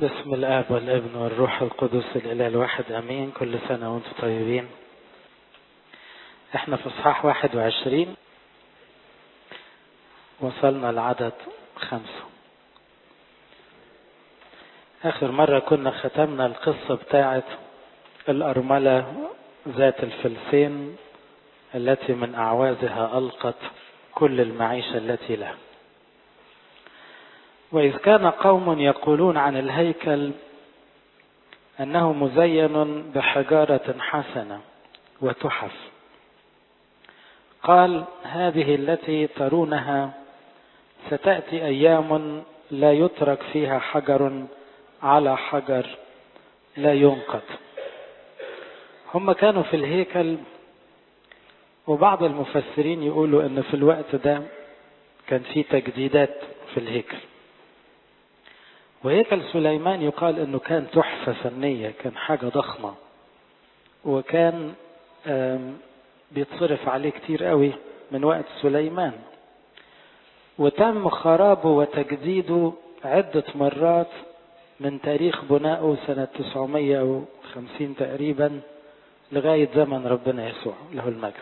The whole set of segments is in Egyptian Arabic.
باسم الآب والابن والروح القدس الإله الواحد أمين كل سنة وانتم طيبين احنا في اصحاح واحد وعشرين وصلنا لعدد خمسة آخر مرة كنا ختمنا القصة بتاعت الأرملة ذات الفلسين التي من أعوازها ألقت كل المعيشة التي لها وإذ كان قوم يقولون عن الهيكل أنه مزين بحجارة حسنة وتحف قال هذه التي ترونها ستأتي أيام لا يترك فيها حجر على حجر لا ينقض هم كانوا في الهيكل وبعض المفسرين يقولوا ان في الوقت ده كان في تجديدات في الهيكل وهيكل سليمان يقال انه كان تحفة فنية كان حاجة ضخمة وكان بيتصرف عليه كتير قوي من وقت سليمان وتم خرابه وتجديده عدة مرات من تاريخ بنائه سنة 950 تقريبا لغاية زمن ربنا يسوع له المجد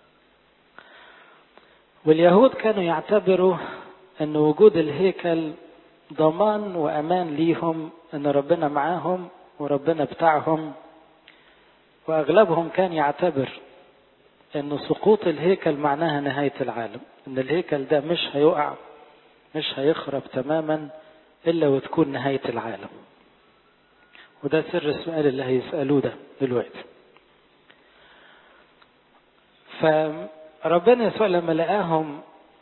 واليهود كانوا يعتبروا أن وجود الهيكل ضمان وأمان ليهم أن ربنا معاهم وربنا بتاعهم وأغلبهم كان يعتبر أن سقوط الهيكل معناها نهاية العالم أن الهيكل ده مش هيقع مش هيخرب تماما إلا وتكون نهاية العالم وده سر السؤال اللي هيسألوه ده دلوقتي فربنا يسوع لما لقاهم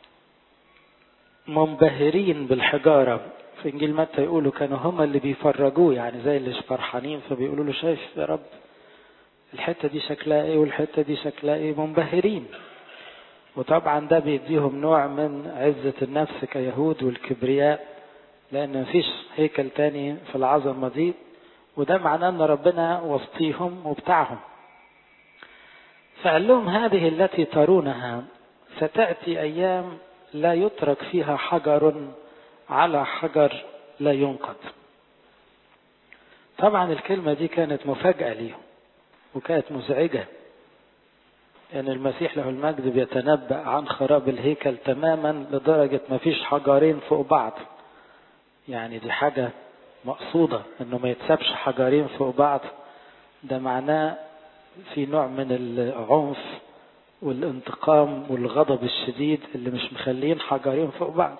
منبهرين بالحجارة في إنجيل متى يقولوا كانوا هم اللي بيفرجوه يعني زي اللي فرحانين فبيقولوا له شايف يا رب الحتة دي شكلها ايه والحتة دي شكلها ايه منبهرين وطبعا ده بيديهم نوع من عزة النفس كيهود والكبرياء لأن مفيش هيكل تاني في العظمة دي وده معناه أن ربنا وسطيهم وبتاعهم فقال لهم هذه التي ترونها ستأتي أيام لا يترك فيها حجر على حجر لا ينقض طبعا الكلمة دي كانت مفاجأة ليهم وكانت مزعجة أن يعني المسيح له المجد بيتنبأ عن خراب الهيكل تماما لدرجة ما فيش حجرين فوق بعض يعني دي حاجة مقصودة انه ما يتسابش حجرين فوق بعض ده معناه في نوع من العنف والانتقام والغضب الشديد اللي مش مخلين حجرين فوق بعض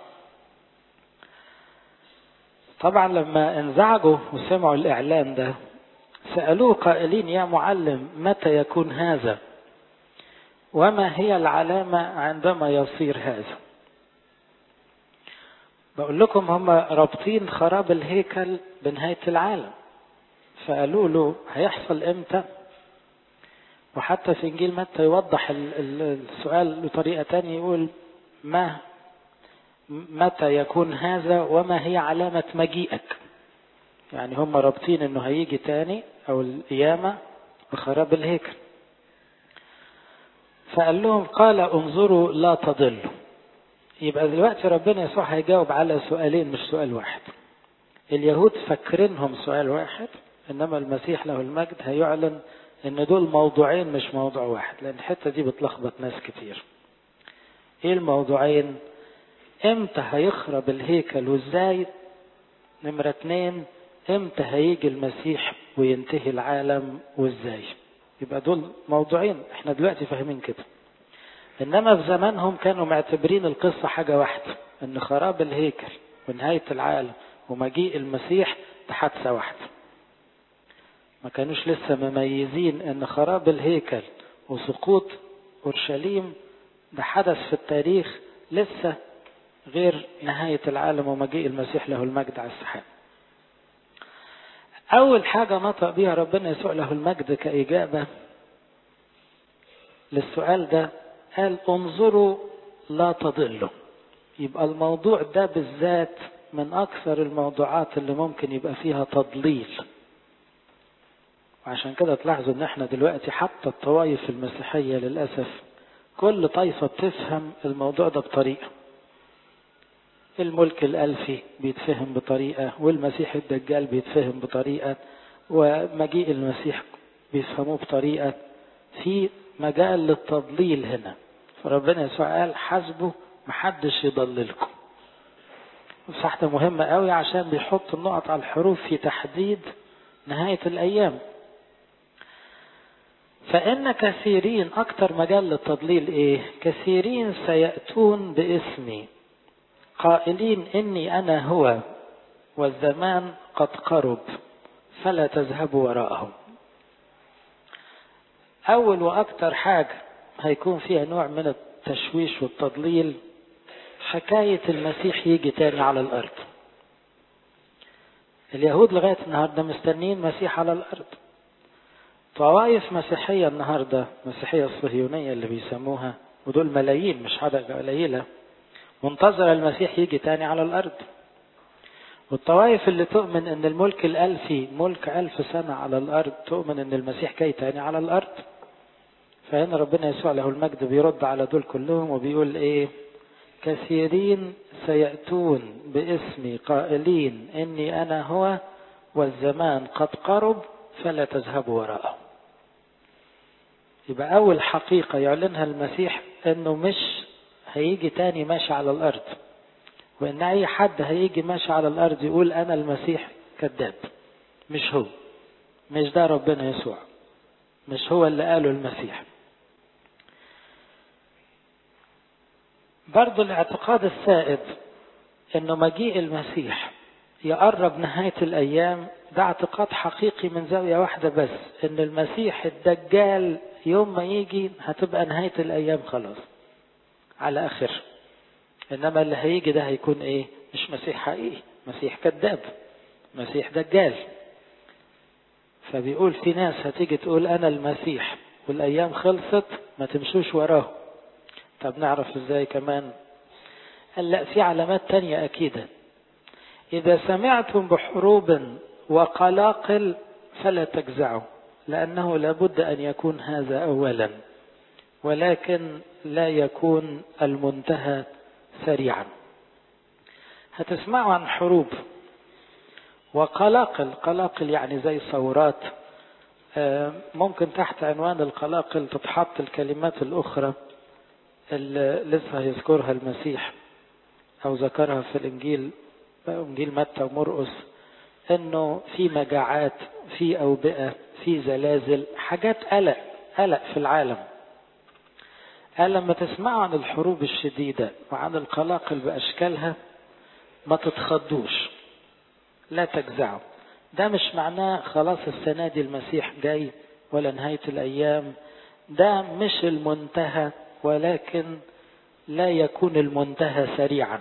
طبعا لما انزعجوا وسمعوا الاعلان ده سألوه قائلين يا معلم متى يكون هذا وما هي العلامة عندما يصير هذا بقول لكم هم رابطين خراب الهيكل بنهاية العالم فقالوا له هيحصل امتى وحتى في انجيل متى يوضح السؤال بطريقة تانية يقول ما متى يكون هذا وما هي علامة مجيئك يعني هم رابطين انه هيجي تاني او القيامة بخراب الهيكل فقال لهم قال انظروا لا تضلوا يبقى دلوقتي ربنا يسوع هيجاوب على سؤالين مش سؤال واحد اليهود فاكرينهم سؤال واحد انما المسيح له المجد هيعلن ان دول موضوعين مش موضوع واحد لان الحته دي بتلخبط ناس كتير ايه الموضوعين امتى هيخرب الهيكل وازاي نمرة اتنين امتى هيجي المسيح وينتهي العالم وازاي يبقى دول موضوعين احنا دلوقتي فاهمين كده انما في زمانهم كانوا معتبرين القصة حاجة واحدة ان خراب الهيكل ونهاية العالم ومجيء المسيح ده حادثة واحدة ما كانوش لسه مميزين ان خراب الهيكل وسقوط اورشليم ده حدث في التاريخ لسه غير نهاية العالم ومجيء المسيح له المجد على السحاب أول حاجة نطق بها ربنا يسوع له المجد كإجابة للسؤال ده قال انظروا لا تضلوا يبقى الموضوع ده بالذات من أكثر الموضوعات اللي ممكن يبقى فيها تضليل وعشان كده تلاحظوا ان احنا دلوقتي حتى الطوائف المسيحية للأسف كل طائفة بتفهم الموضوع ده بطريقة الملك الألفي بيتفهم بطريقة والمسيح الدجال بيتفهم بطريقة ومجيء المسيح بيفهموه بطريقة في مجال للتضليل هنا فربنا يسوع قال حاسبوا محدش يضللكم صح ده مهم قوي عشان بيحط النقط على الحروف في تحديد نهاية الأيام فإن كثيرين أكثر مجال للتضليل إيه كثيرين سيأتون باسمي قائلين إني أنا هو والزمان قد قرب فلا تذهبوا وراءهم أول وأكثر حاجة هيكون فيها نوع من التشويش والتضليل حكاية المسيح يجي تاني على الأرض اليهود لغاية النهاردة مستنين مسيح على الأرض طوائف مسيحية النهاردة المسيحية الصهيونية اللي بيسموها ودول ملايين مش عدد قليلة منتظرة المسيح يجي تاني على الأرض والطوائف اللي تؤمن ان الملك الألفي ملك ألف سنة على الأرض تؤمن ان المسيح جاي تاني على الأرض فهنا ربنا يسوع له المجد بيرد على دول كلهم وبيقول ايه كثيرين سيأتون باسمي قائلين إني أنا هو والزمان قد قرب فلا تذهبوا وراءه يبقى أول حقيقة يعلنها المسيح إنه مش هيجي تاني ماشي على الأرض وإن أي حد هيجي ماشي على الأرض يقول أنا المسيح كذاب مش هو مش ده ربنا يسوع مش هو اللي قاله المسيح برضو الاعتقاد السائد انه مجيء المسيح يقرب نهاية الايام ده اعتقاد حقيقي من زاوية واحدة بس ان المسيح الدجال يوم ما يجي هتبقى نهاية الايام خلاص على اخر انما اللي هيجي ده هيكون ايه مش مسيح حقيقي مسيح كذاب مسيح دجال فبيقول في ناس هتيجي تقول انا المسيح والايام خلصت ما تمشوش وراه طب نعرف ازاي كمان قال لا في علامات تانية اكيدة اذا سمعتم بحروب وقلاقل فلا تجزعوا لانه لابد ان يكون هذا اولا ولكن لا يكون المنتهى سريعا هتسمعوا عن حروب وقلاقل قلاقل يعني زي ثورات ممكن تحت عنوان القلاقل تتحط الكلمات الأخرى اللي لسه هيذكرها المسيح أو ذكرها في الإنجيل إنجيل متى ومرقس إنه في مجاعات في أوبئة في زلازل حاجات قلق قلق في العالم قال لما تسمعوا عن الحروب الشديدة وعن القلاقل بأشكالها ما تتخضوش لا تجزعوا ده مش معناه خلاص السنة دي المسيح جاي ولا نهاية الأيام ده مش المنتهى ولكن لا يكون المنتهى سريعا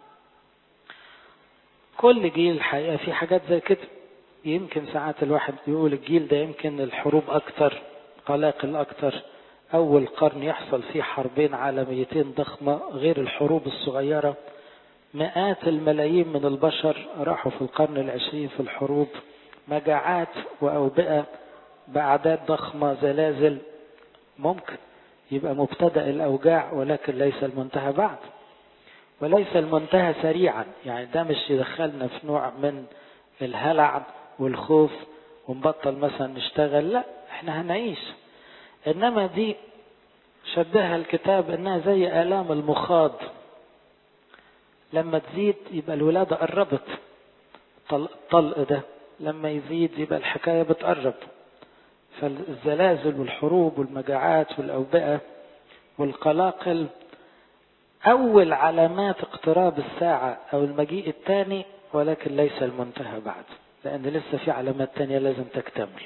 كل جيل الحقيقة في حاجات زي كده يمكن ساعات الواحد يقول الجيل ده يمكن الحروب أكتر قلاقل أكتر أول قرن يحصل فيه حربين عالميتين ضخمة غير الحروب الصغيرة مئات الملايين من البشر راحوا في القرن العشرين في الحروب مجاعات وأوبئة بأعداد ضخمة زلازل ممكن يبقى مبتدأ الأوجاع ولكن ليس المنتهى بعد وليس المنتهى سريعا يعني ده مش يدخلنا في نوع من الهلع والخوف ونبطل مثلا نشتغل لا احنا هنعيش انما دي شبهها الكتاب انها زي الام المخاض لما تزيد يبقى الولادة قربت الطلق ده لما يزيد يبقى الحكاية بتقرب فالزلازل والحروب والمجاعات والأوبئة والقلاقل أول علامات اقتراب الساعة أو المجيء الثاني ولكن ليس المنتهى بعد لأن لسه في علامات تانية لازم تكتمل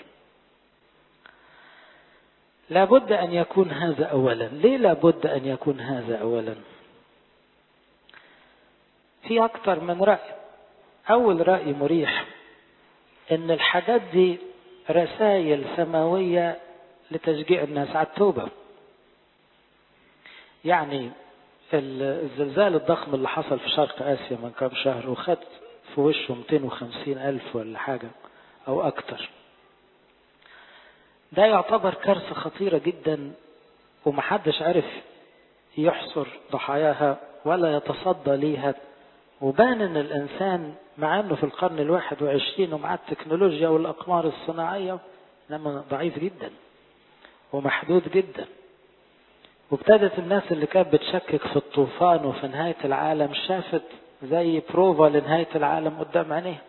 لابد أن يكون هذا أولا ليه لابد أن يكون هذا أولا في أكثر من رأي أول رأي مريح إن الحاجات دي رسائل سماوية لتشجيع الناس على التوبة يعني الزلزال الضخم اللي حصل في شرق آسيا من كام شهر وخد في وشه 250 ألف ولا حاجة أو أكتر ده يعتبر كارثة خطيرة جدا ومحدش عرف يحصر ضحاياها ولا يتصدى ليها وبان ان الانسان مع انه في القرن الواحد وعشرين ومع التكنولوجيا والاقمار الصناعية انما ضعيف جدا ومحدود جدا وابتدت الناس اللي كانت بتشكك في الطوفان وفي نهاية العالم شافت زي بروفا لنهاية العالم قدام عينيها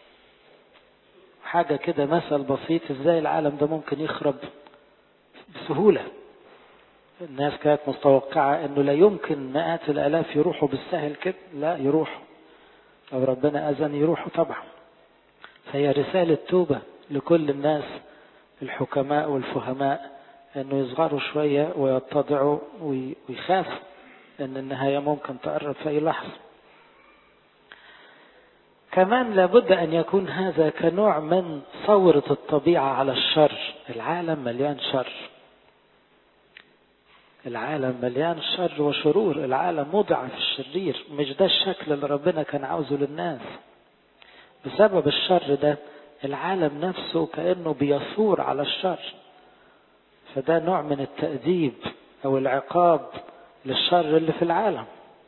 حاجة كده مثل بسيط ازاي العالم ده ممكن يخرب بسهولة الناس كانت متوقعة انه لا يمكن مئات الالاف يروحوا بالسهل كده لا يروحوا لو ربنا اذن يروحوا طبعا فهي رسالة توبة لكل الناس الحكماء والفهماء انه يصغروا شوية ويتضعوا ويخافوا ان النهاية ممكن تقرب في اي لحظة كمان لابد ان يكون هذا كنوع من ثورة الطبيعة على الشر العالم مليان شر العالم مليان شر وشرور العالم مضع في الشرير مش ده الشكل اللي ربنا كان عاوزه للناس بسبب الشر ده العالم نفسه كأنه بيثور على الشر فده نوع من التأديب أو العقاب للشر اللي في العالم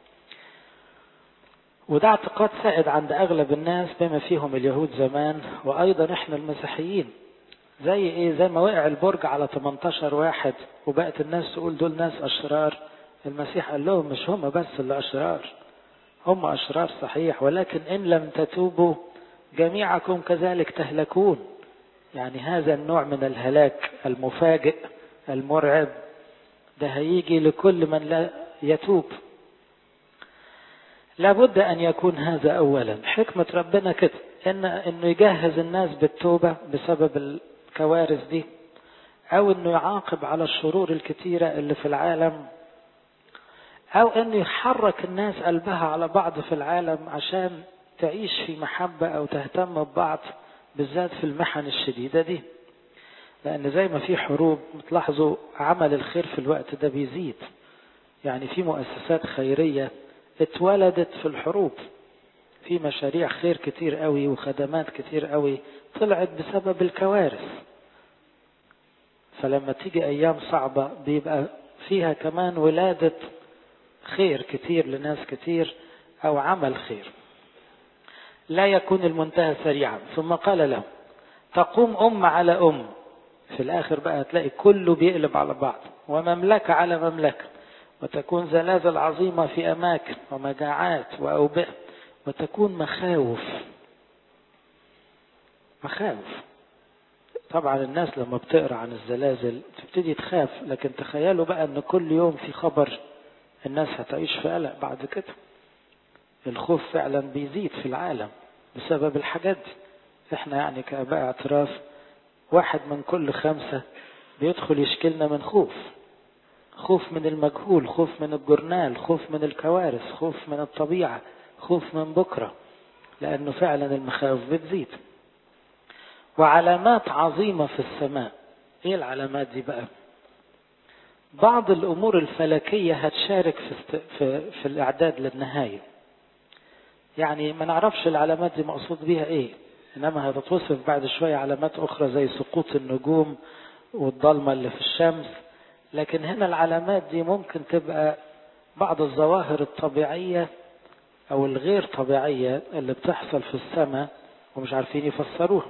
وده اعتقاد سائد عند أغلب الناس بما فيهم اليهود زمان وأيضا إحنا المسيحيين زي إيه زي ما وقع البرج على 18 واحد وبقت الناس تقول دول ناس أشرار المسيح قال لهم مش هم بس اللي أشرار هم أشرار صحيح ولكن إن لم تتوبوا جميعكم كذلك تهلكون يعني هذا النوع من الهلاك المفاجئ المرعب ده هيجي لكل من لا يتوب لابد أن يكون هذا أولا حكمة ربنا كده إن إنه يجهز الناس بالتوبة بسبب الكوارث دي أو إنه يعاقب على الشرور الكتيرة اللي في العالم أو إنه يحرك الناس قلبها على بعض في العالم عشان تعيش في محبة أو تهتم ببعض بالذات في المحن الشديدة دي لأن زي ما في حروب تلاحظوا عمل الخير في الوقت ده بيزيد يعني في مؤسسات خيرية اتولدت في الحروب في مشاريع خير كتير قوي وخدمات كتير قوي طلعت بسبب الكوارث فلما تيجي أيام صعبة بيبقى فيها كمان ولادة خير كتير لناس كتير أو عمل خير لا يكون المنتهى سريعا ثم قال له تقوم أم على أم في الآخر بقى تلاقي كله بيقلب على بعض ومملكة على مملكة وتكون زلازل عظيمة في أماكن ومجاعات وأوبئة وتكون مخاوف مخاوف طبعا الناس لما بتقرا عن الزلازل تبتدي تخاف لكن تخيلوا بقى ان كل يوم في خبر الناس هتعيش في قلق بعد كده الخوف فعلا بيزيد في العالم بسبب الحاجات دي احنا يعني كاباء اعتراف واحد من كل خمسة بيدخل يشكلنا من خوف خوف من المجهول خوف من الجرنال خوف من الكوارث خوف من الطبيعة خوف من بكرة لأنه فعلا المخاوف بتزيد وعلامات عظيمة في السماء ايه العلامات دي بقى بعض الامور الفلكية هتشارك في, في, في الاعداد للنهاية يعني ما نعرفش العلامات دي مقصود بيها ايه انما هتتوصف بعد شوية علامات اخرى زي سقوط النجوم والضلمة اللي في الشمس لكن هنا العلامات دي ممكن تبقى بعض الظواهر الطبيعية او الغير طبيعية اللي بتحصل في السماء ومش عارفين يفسروها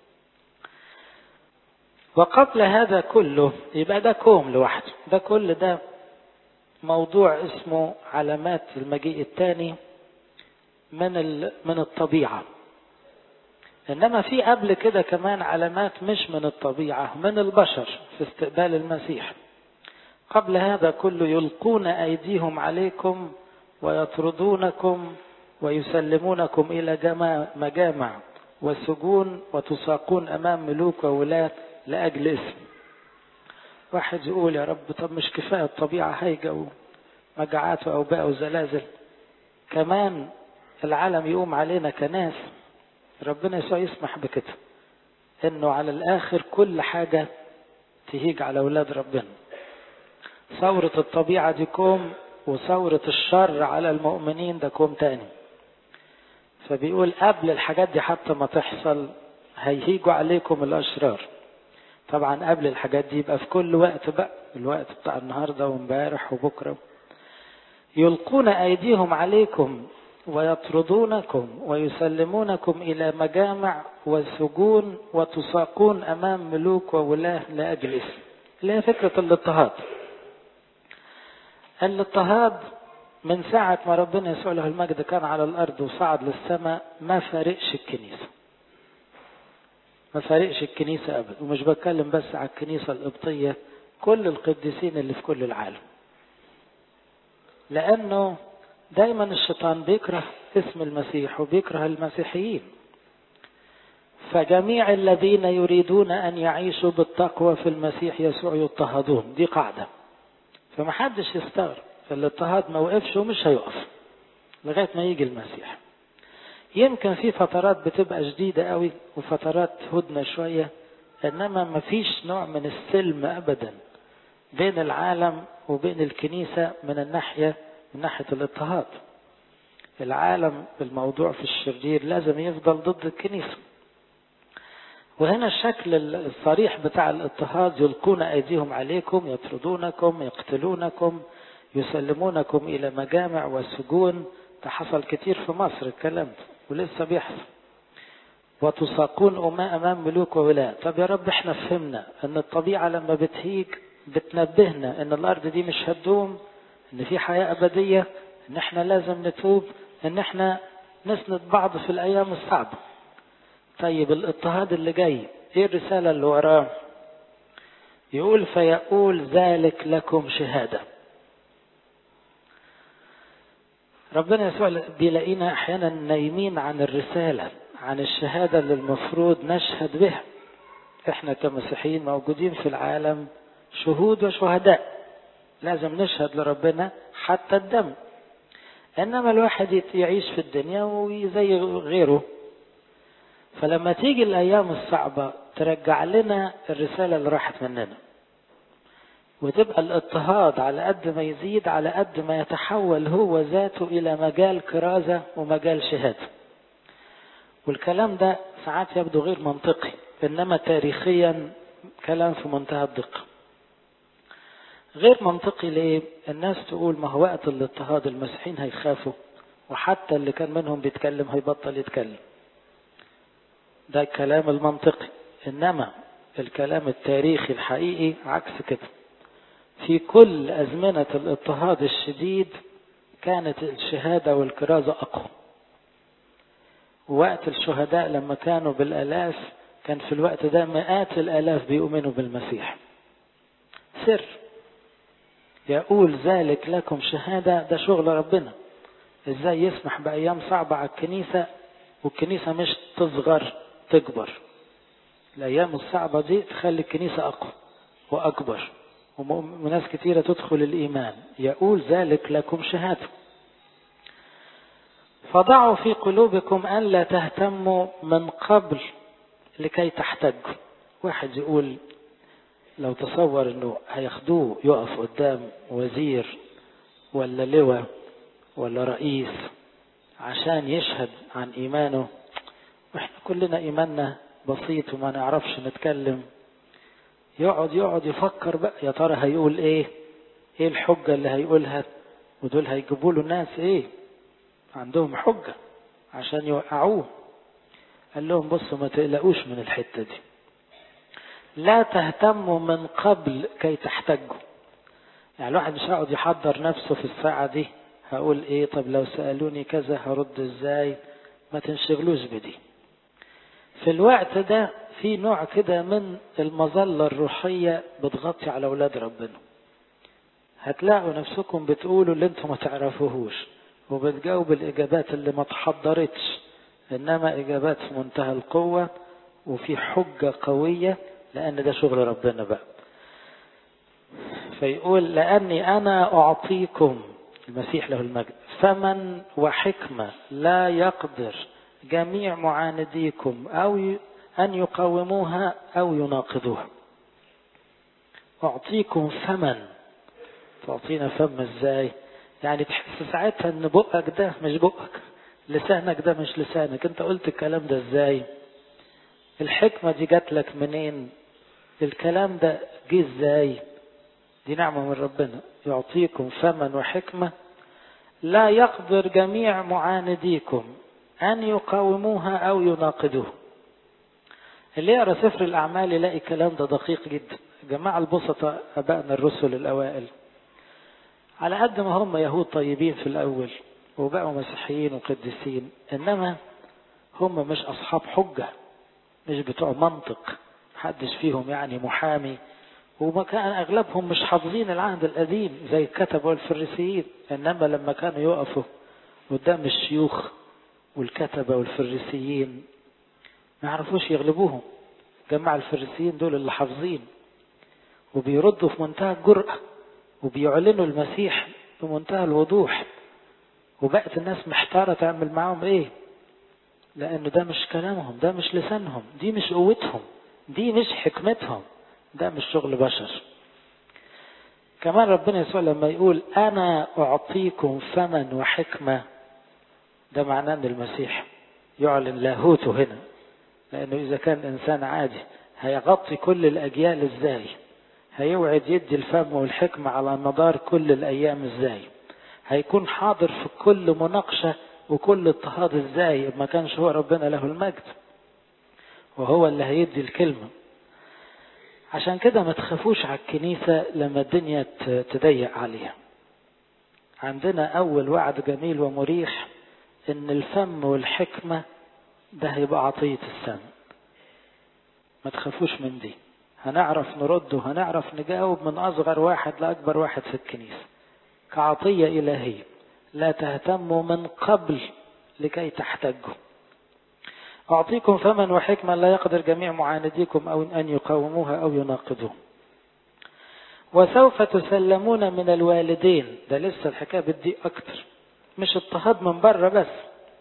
وقبل هذا كله يبقى ده كوم لوحده ده كل ده موضوع اسمه علامات المجيء الثاني من من الطبيعة إنما في قبل كده كمان علامات مش من الطبيعة من البشر في استقبال المسيح قبل هذا كله يلقون أيديهم عليكم ويطردونكم ويسلمونكم إلى مجامع وسجون وتساقون أمام ملوك وولاة لأجل اسم واحد يقول يا رب طب مش كفاية الطبيعة هايجة ومجاعات وأوباء وزلازل كمان العالم يقوم علينا كناس ربنا يسوع يسمح بكده انه على الاخر كل حاجة تهيج على اولاد ربنا ثورة الطبيعة دي كوم وثورة الشر على المؤمنين ده كوم تاني فبيقول قبل الحاجات دي حتى ما تحصل هيهيجوا عليكم الاشرار طبعا قبل الحاجات دي يبقى في كل وقت بقى الوقت بتاع النهارده وامبارح وبكره يلقون ايديهم عليكم ويطردونكم ويسلمونكم إلى مجامع وسجون وتساقون أمام ملوك وولاة لأجل اسم اللي هي فكرة الاضطهاد الاضطهاد من ساعة ما ربنا يسوع له المجد كان على الأرض وصعد للسماء ما فارقش الكنيسة ما فارقش الكنيسة أبدا ومش بتكلم بس على الكنيسة القبطية كل القديسين اللي في كل العالم لأنه دايما الشيطان بيكره اسم المسيح وبيكره المسيحيين فجميع الذين يريدون أن يعيشوا بالتقوى في المسيح يسوع يضطهدون دي قاعدة فمحدش يستغرب الاضطهاد ما وقفش ومش هيقف لغاية ما يجي المسيح يمكن في فترات بتبقى شديدة قوي وفترات هدنة شوية إنما ما فيش نوع من السلم أبدا بين العالم وبين الكنيسة من الناحية من ناحية الاضطهاد العالم الموضوع في الشرير لازم يفضل ضد الكنيسة وهنا الشكل الصريح بتاع الاضطهاد يلقون أيديهم عليكم يطردونكم يقتلونكم يسلمونكم إلى مجامع وسجون ده حصل كتير في مصر الكلام ده ولسه بيحصل وتساقون أمام ملوك وولاة طب يا رب احنا فهمنا ان الطبيعة لما بتهيج بتنبهنا ان الارض دي مش هتدوم ان في حياة ابدية ان احنا لازم نتوب ان احنا نسند بعض في الايام الصعبة طيب الاضطهاد اللي جاي ايه الرسالة اللي وراه يقول فيقول ذلك لكم شهادة ربنا يسوع بيلاقينا احيانا نايمين عن الرسالة عن الشهادة اللي المفروض نشهد بها احنا كمسيحيين موجودين في العالم شهود وشهداء لازم نشهد لربنا حتى الدم انما الواحد يعيش في الدنيا وزي غيره فلما تيجي الايام الصعبة ترجع لنا الرسالة اللي راحت مننا وتبقى الاضطهاد على قد ما يزيد على قد ما يتحول هو ذاته الى مجال كرازة ومجال شهادة والكلام ده ساعات يبدو غير منطقي انما تاريخيا كلام في منتهى الدقة غير منطقي ليه الناس تقول ما هو وقت الاضطهاد المسيحيين هيخافوا وحتى اللي كان منهم بيتكلم هيبطل يتكلم ده الكلام المنطقي انما الكلام التاريخي الحقيقي عكس كده في كل أزمنة الاضطهاد الشديد كانت الشهادة والكرازة أقوى وقت الشهداء لما كانوا بالآلاف كان في الوقت ده مئات الآلاف بيؤمنوا بالمسيح سر يقول ذلك لكم شهادة ده شغل ربنا ازاي يسمح بأيام صعبة على الكنيسة والكنيسة مش تصغر تكبر الأيام الصعبة دي تخلي الكنيسة أقوى وأكبر وناس كثيرة تدخل الإيمان يقول ذلك لكم شهادة فضعوا في قلوبكم أن لا تهتموا من قبل لكي تحتجوا واحد يقول لو تصور انه هياخدوه يقف قدام وزير ولا لواء ولا رئيس عشان يشهد عن ايمانه واحنا كلنا ايماننا بسيط وما نعرفش نتكلم يقعد يقعد يفكر بقى يا ترى هيقول ايه ايه الحجة اللي هيقولها ودول هيجيبوا له الناس ايه عندهم حجة عشان يوقعوه قال لهم بصوا ما تقلقوش من الحتة دي لا تهتموا من قبل كي تحتجوا يعني الواحد مش هيقعد يحضر نفسه في الساعة دي هقول ايه طب لو سألوني كذا هرد ازاي ما تنشغلوش بدي في الوقت ده في نوع كده من المظلة الروحية بتغطي على أولاد ربنا هتلاقوا نفسكم بتقولوا اللي انتم ما تعرفوهوش وبتجاوب الإجابات اللي ما تحضرتش إنما إجابات في منتهى القوة وفي حجة قوية لأن ده شغل ربنا بقى فيقول لأني أنا أعطيكم المسيح له المجد فمن وحكمة لا يقدر جميع معانديكم أو أن يقاوموها أو يناقضوها أعطيكم فمن تعطينا فم ازاي يعني تحس ساعتها ان بقك ده مش بقك لسانك ده مش لسانك انت قلت الكلام ده ازاي الحكمة دي جات لك منين الكلام ده جه ازاي دي نعمة من ربنا يعطيكم فما وحكمة لا يقدر جميع معانديكم أن يقاوموها أو يناقضوها اللي يقرا سفر الأعمال يلاقي الكلام ده دقيق جدا جماعة البسطة أبائنا الرسل الأوائل على قد ما هم يهود طيبين في الأول وبقوا مسيحيين وقديسين إنما هم مش أصحاب حجة مش بتوع منطق محدش فيهم يعني محامي وما كان أغلبهم مش حافظين العهد القديم زي الكتبة والفريسيين إنما لما كانوا يقفوا قدام الشيوخ والكتبة والفريسيين ما يعرفوش يغلبوهم جماعة الفريسيين دول اللي حافظين وبيردوا في منتهى الجرأة وبيعلنوا المسيح بمنتهى الوضوح وبقت الناس محتارة تعمل معاهم ايه لأن ده مش كلامهم ده مش لسانهم دي مش قوتهم دي مش حكمتهم ده مش شغل بشر كمان ربنا يسوع لما يقول أنا أعطيكم فما وحكمة ده معناه أن المسيح يعلن لاهوته هنا لأنه إذا كان إنسان عادي هيغطي كل الأجيال إزاي هيوعد يدي الفم والحكمة على مدار كل الأيام إزاي هيكون حاضر في كل مناقشة وكل اضطهاد إزاي ما كانش هو ربنا له المجد وهو اللي هيدي الكلمة عشان كده ما تخافوش على الكنيسة لما الدنيا تضيق عليها عندنا أول وعد جميل ومريح إن الفم والحكمة ده هيبقى عطية السماء ما تخافوش من دي هنعرف نرد وهنعرف نجاوب من أصغر واحد لأكبر واحد في الكنيسة كعطية إلهية لا تهتموا من قبل لكي تحتجوا أعطيكم فما وحكمة لا يقدر جميع معانديكم أو أن يقاوموها أو يناقضوها وسوف تسلمون من الوالدين ده لسه الحكاية بدي أكتر مش اضطهاد من بره بس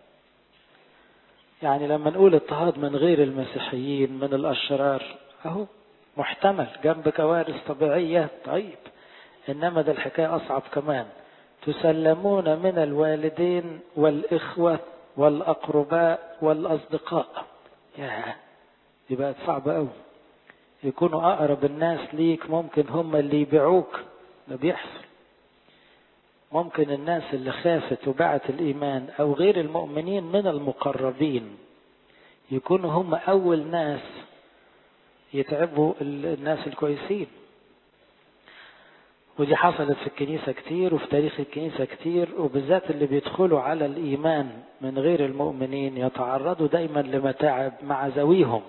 يعني لما نقول اضطهاد من غير المسيحيين من الأشرار أهو محتمل جنب كوارث طبيعية طيب إنما ده الحكاية أصعب كمان تسلمون من الوالدين والإخوة والأقرباء والأصدقاء يا دي بقت صعبة أوي يكونوا أقرب الناس ليك ممكن هم اللي يبيعوك ده بيحصل ممكن الناس اللي خافت وبعت الإيمان أو غير المؤمنين من المقربين يكونوا هم أول ناس يتعبوا الناس الكويسين ودي حصلت في الكنيسة كتير وفي تاريخ الكنيسة كتير وبالذات اللي بيدخلوا على الإيمان من غير المؤمنين يتعرضوا دايما لمتاعب مع ذويهم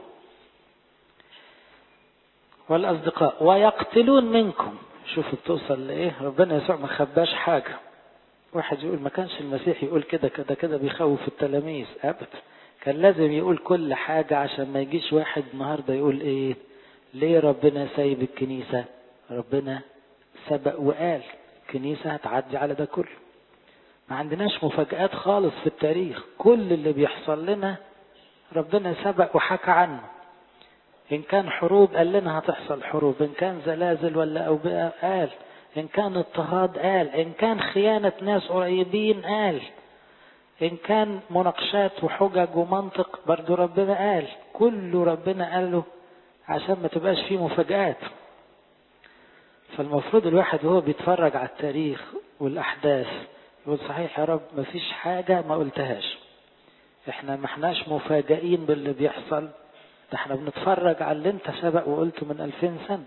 والأصدقاء ويقتلون منكم شوفوا بتوصل لإيه ربنا يسوع ما خباش حاجة واحد يقول ما كانش المسيح يقول كده كده كده بيخوف التلاميذ أبدا كان لازم يقول كل حاجة عشان ما يجيش واحد النهاردة يقول إيه ليه ربنا سايب الكنيسة ربنا سبق وقال الكنيسة هتعدي على ده كله ما عندناش مفاجآت خالص في التاريخ كل اللي بيحصل لنا ربنا سبق وحكى عنه إن كان حروب قال لنا هتحصل حروب إن كان زلازل ولا أوبئة قال إن كان اضطهاد قال إن كان خيانة ناس قريبين قال إن كان مناقشات وحجج ومنطق برضو ربنا قال كله ربنا قال له عشان ما تبقاش فيه مفاجآت فالمفروض الواحد وهو بيتفرج على التاريخ والأحداث يقول صحيح يا رب ما فيش حاجة ما قلتهاش احنا ما احناش مفاجئين باللي بيحصل ده احنا بنتفرج على اللي انت سبق وقلته من ألفين سنة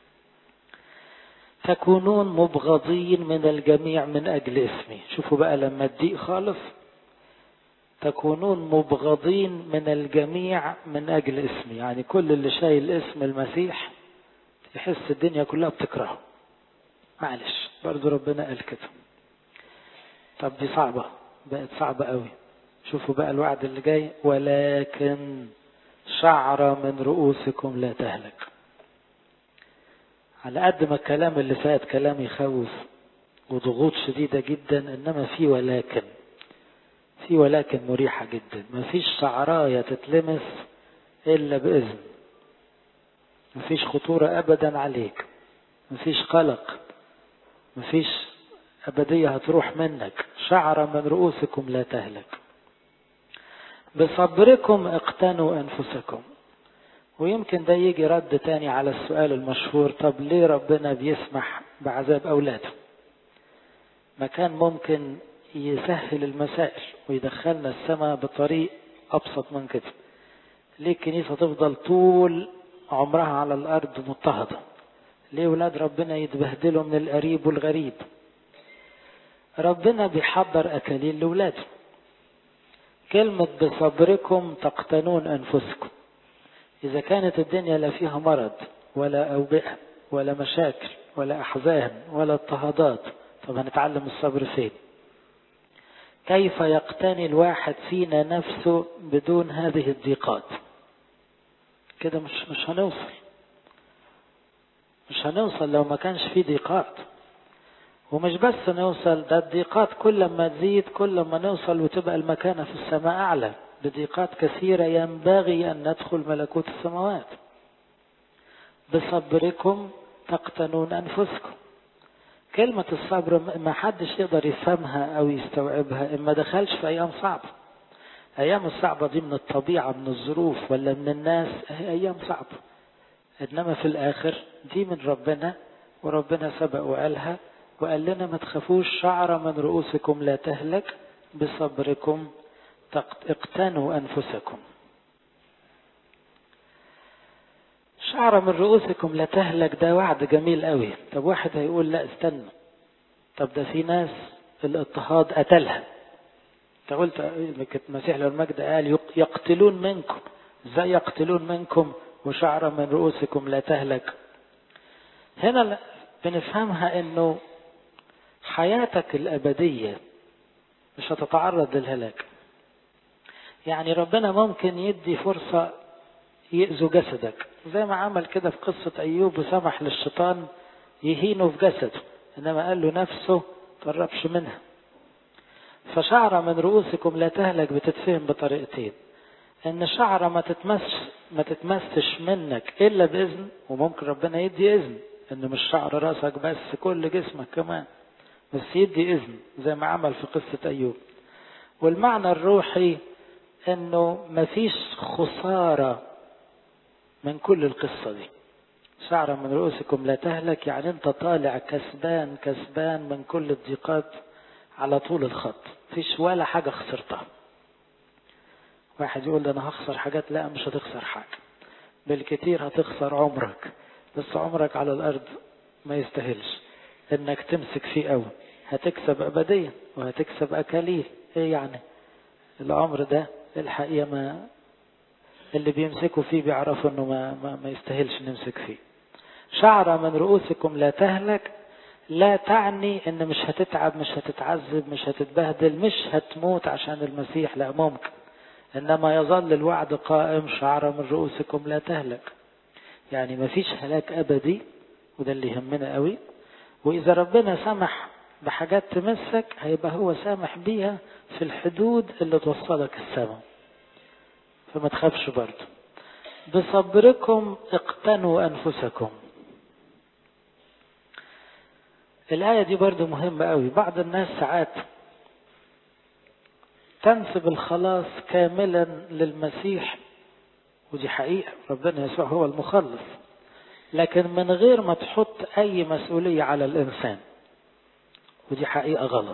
تكونون مبغضين من الجميع من أجل اسمي شوفوا بقى لما تضيق خالص تكونون مبغضين من الجميع من أجل اسمي يعني كل اللي شايل اسم المسيح يحس الدنيا كلها بتكرهه معلش برضو ربنا قال كده طب دي صعبة بقت صعبة قوي شوفوا بقى الوعد اللي جاي ولكن شعرة من رؤوسكم لا تهلك على قد ما الكلام اللي فات كلام يخوف وضغوط شديدة جدا انما في ولكن في ولكن مريحة جدا ما فيش شعراية تتلمس الا باذن مفيش خطورة أبدا عليك مفيش قلق مفيش أبدية هتروح منك شعر من رؤوسكم لا تهلك بصبركم اقتنوا أنفسكم ويمكن ده يجي رد تاني على السؤال المشهور طب ليه ربنا بيسمح بعذاب أولاده ما كان ممكن يسهل المسائل ويدخلنا السماء بطريق أبسط من كده ليه الكنيسة تفضل طول عمرها على الأرض مضطهدة ليه ولاد ربنا يتبهدلوا من القريب والغريب ربنا بيحضر أكاليل لولاده كلمة بصبركم تقتنون أنفسكم إذا كانت الدنيا لا فيها مرض ولا أوبئة ولا مشاكل ولا أحزان ولا اضطهادات طب هنتعلم الصبر فين كيف يقتني الواحد فينا نفسه بدون هذه الضيقات كده مش مش هنوصل مش هنوصل لو ما كانش في ضيقات ومش بس نوصل ده الضيقات كل ما تزيد كل ما نوصل وتبقى المكانة في السماء أعلى بضيقات كثيرة ينبغي أن ندخل ملكوت السماوات بصبركم تقتنون أنفسكم كلمة الصبر ما حدش يقدر يفهمها أو يستوعبها إما دخلش في أيام صعبة أيام الصعبة دي من الطبيعة من الظروف ولا من الناس هي أيام صعبة إنما في الآخر دي من ربنا وربنا سبق وقالها وقال لنا ما تخافوش شعر من رؤوسكم لا تهلك بصبركم اقتنوا أنفسكم شعر من رؤوسكم لا تهلك ده وعد جميل قوي طب واحد هيقول لا استنى طب ده في ناس الاضطهاد قتلها انت قلت المسيح لو المجد قال يقتلون منكم ازاي يقتلون منكم وشعر من رؤوسكم لا تهلك هنا بنفهمها انه حياتك الابديه مش هتتعرض للهلاك يعني ربنا ممكن يدي فرصه يأذوا جسدك زي ما عمل كده في قصة أيوب وسمح للشيطان يهينه في جسده إنما قال له نفسه تقربش منها فشعرة من رؤوسكم لا تهلك بتتفهم بطريقتين إن شعرة ما تتمسش ما تتمسش منك إلا بإذن وممكن ربنا يدي إذن إنه مش شعر راسك بس كل جسمك كمان بس يدي إذن زي ما عمل في قصة أيوب والمعنى الروحي إنه مفيش خسارة من كل القصة دي شعر من رؤوسكم لا تهلك يعني انت طالع كسبان كسبان من كل الضيقات على طول الخط فيش ولا حاجة خسرتها واحد يقول انا هخسر حاجات لا مش هتخسر حاجة بالكثير هتخسر عمرك بس عمرك على الارض ما يستاهلش انك تمسك فيه قوي هتكسب ابديا وهتكسب اكاليل ايه يعني العمر ده الحقيقة ما اللي بيمسكوا فيه بيعرفوا انه ما, ما, ما يستاهلش نمسك فيه شعر من رؤوسكم لا تهلك لا تعني ان مش هتتعب مش هتتعذب مش هتتبهدل مش هتموت عشان المسيح لا ممكن انما يظل الوعد قائم شعر من رؤوسكم لا تهلك يعني ما فيش هلاك ابدي وده اللي يهمنا قوي واذا ربنا سمح بحاجات تمسك هيبقى هو سامح بيها في الحدود اللي توصلك السماء فما تخافش برضه بصبركم اقتنوا أنفسكم الآية دي برضه مهمة قوي بعض الناس ساعات تنسب الخلاص كاملا للمسيح ودي حقيقة ربنا يسوع هو المخلص لكن من غير ما تحط أي مسؤولية على الإنسان ودي حقيقة غلط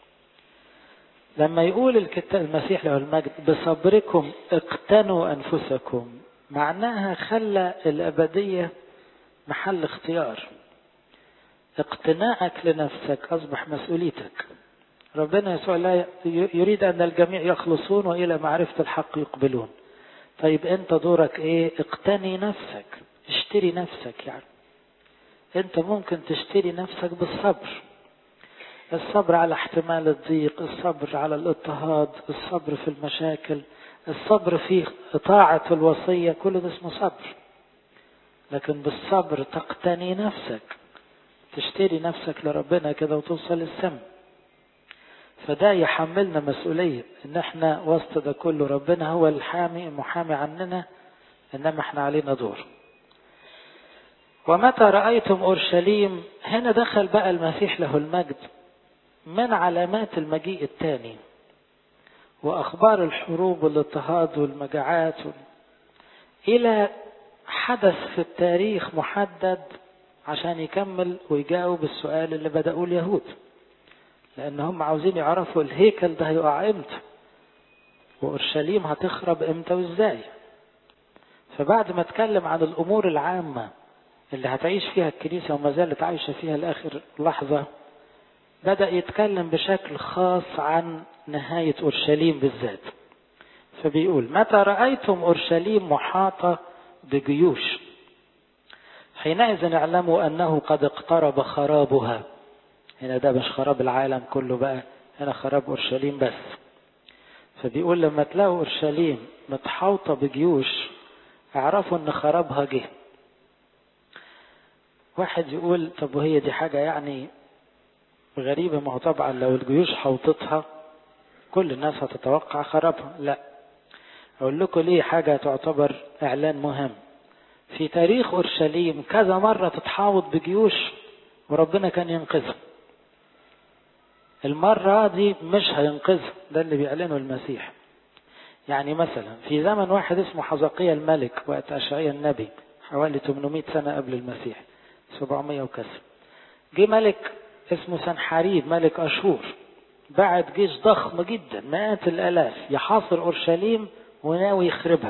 لما يقول الكتاب المسيح له المجد بصبركم اقتنوا أنفسكم معناها خلى الأبدية محل اختيار اقتناءك لنفسك أصبح مسؤوليتك ربنا يسوع لا يريد أن الجميع يخلصون وإلى معرفة الحق يقبلون طيب أنت دورك إيه اقتني نفسك اشتري نفسك يعني أنت ممكن تشتري نفسك بالصبر الصبر على احتمال الضيق الصبر على الاضطهاد الصبر في المشاكل الصبر في طاعة الوصية كل ده اسمه صبر لكن بالصبر تقتني نفسك تشتري نفسك لربنا كده وتوصل السم فده يحملنا مسؤولية ان احنا وسط ده كله ربنا هو الحامي المحامي عننا انما احنا علينا دور ومتى رأيتم أورشليم هنا دخل بقى المسيح له المجد من علامات المجيء الثاني وأخبار الحروب والاضطهاد والمجاعات إلى حدث في التاريخ محدد عشان يكمل ويجاوب السؤال اللي بدأوه اليهود لأن هم عاوزين يعرفوا الهيكل ده هيقع امتى وأورشليم هتخرب امتى وازاي فبعد ما اتكلم عن الأمور العامة اللي هتعيش فيها الكنيسة وما زالت عايشة فيها لآخر لحظة بدأ يتكلم بشكل خاص عن نهاية أورشليم بالذات فبيقول متى رأيتم أورشليم محاطة بجيوش حينئذ اعلموا أنه قد اقترب خرابها هنا ده مش خراب العالم كله بقى هنا خراب أورشليم بس فبيقول لما تلاقوا أورشليم متحوطة بجيوش اعرفوا ان خرابها جه واحد يقول طب وهي دي حاجة يعني غريبة ما هو طبعا لو الجيوش حوطتها كل الناس هتتوقع خرابها لا أقول لكم ليه حاجة تعتبر إعلان مهم في تاريخ أورشليم كذا مرة تتحاوط بجيوش وربنا كان ينقذها المرة دي مش هينقذها ده اللي بيعلنه المسيح يعني مثلا في زمن واحد اسمه حزقية الملك وقت أشعية النبي حوالي 800 سنة قبل المسيح 700 وكسر جه ملك اسمه سنحاريب ملك أشور بعت جيش ضخم جدا مئات الآلاف يحاصر أورشليم وناوي يخربها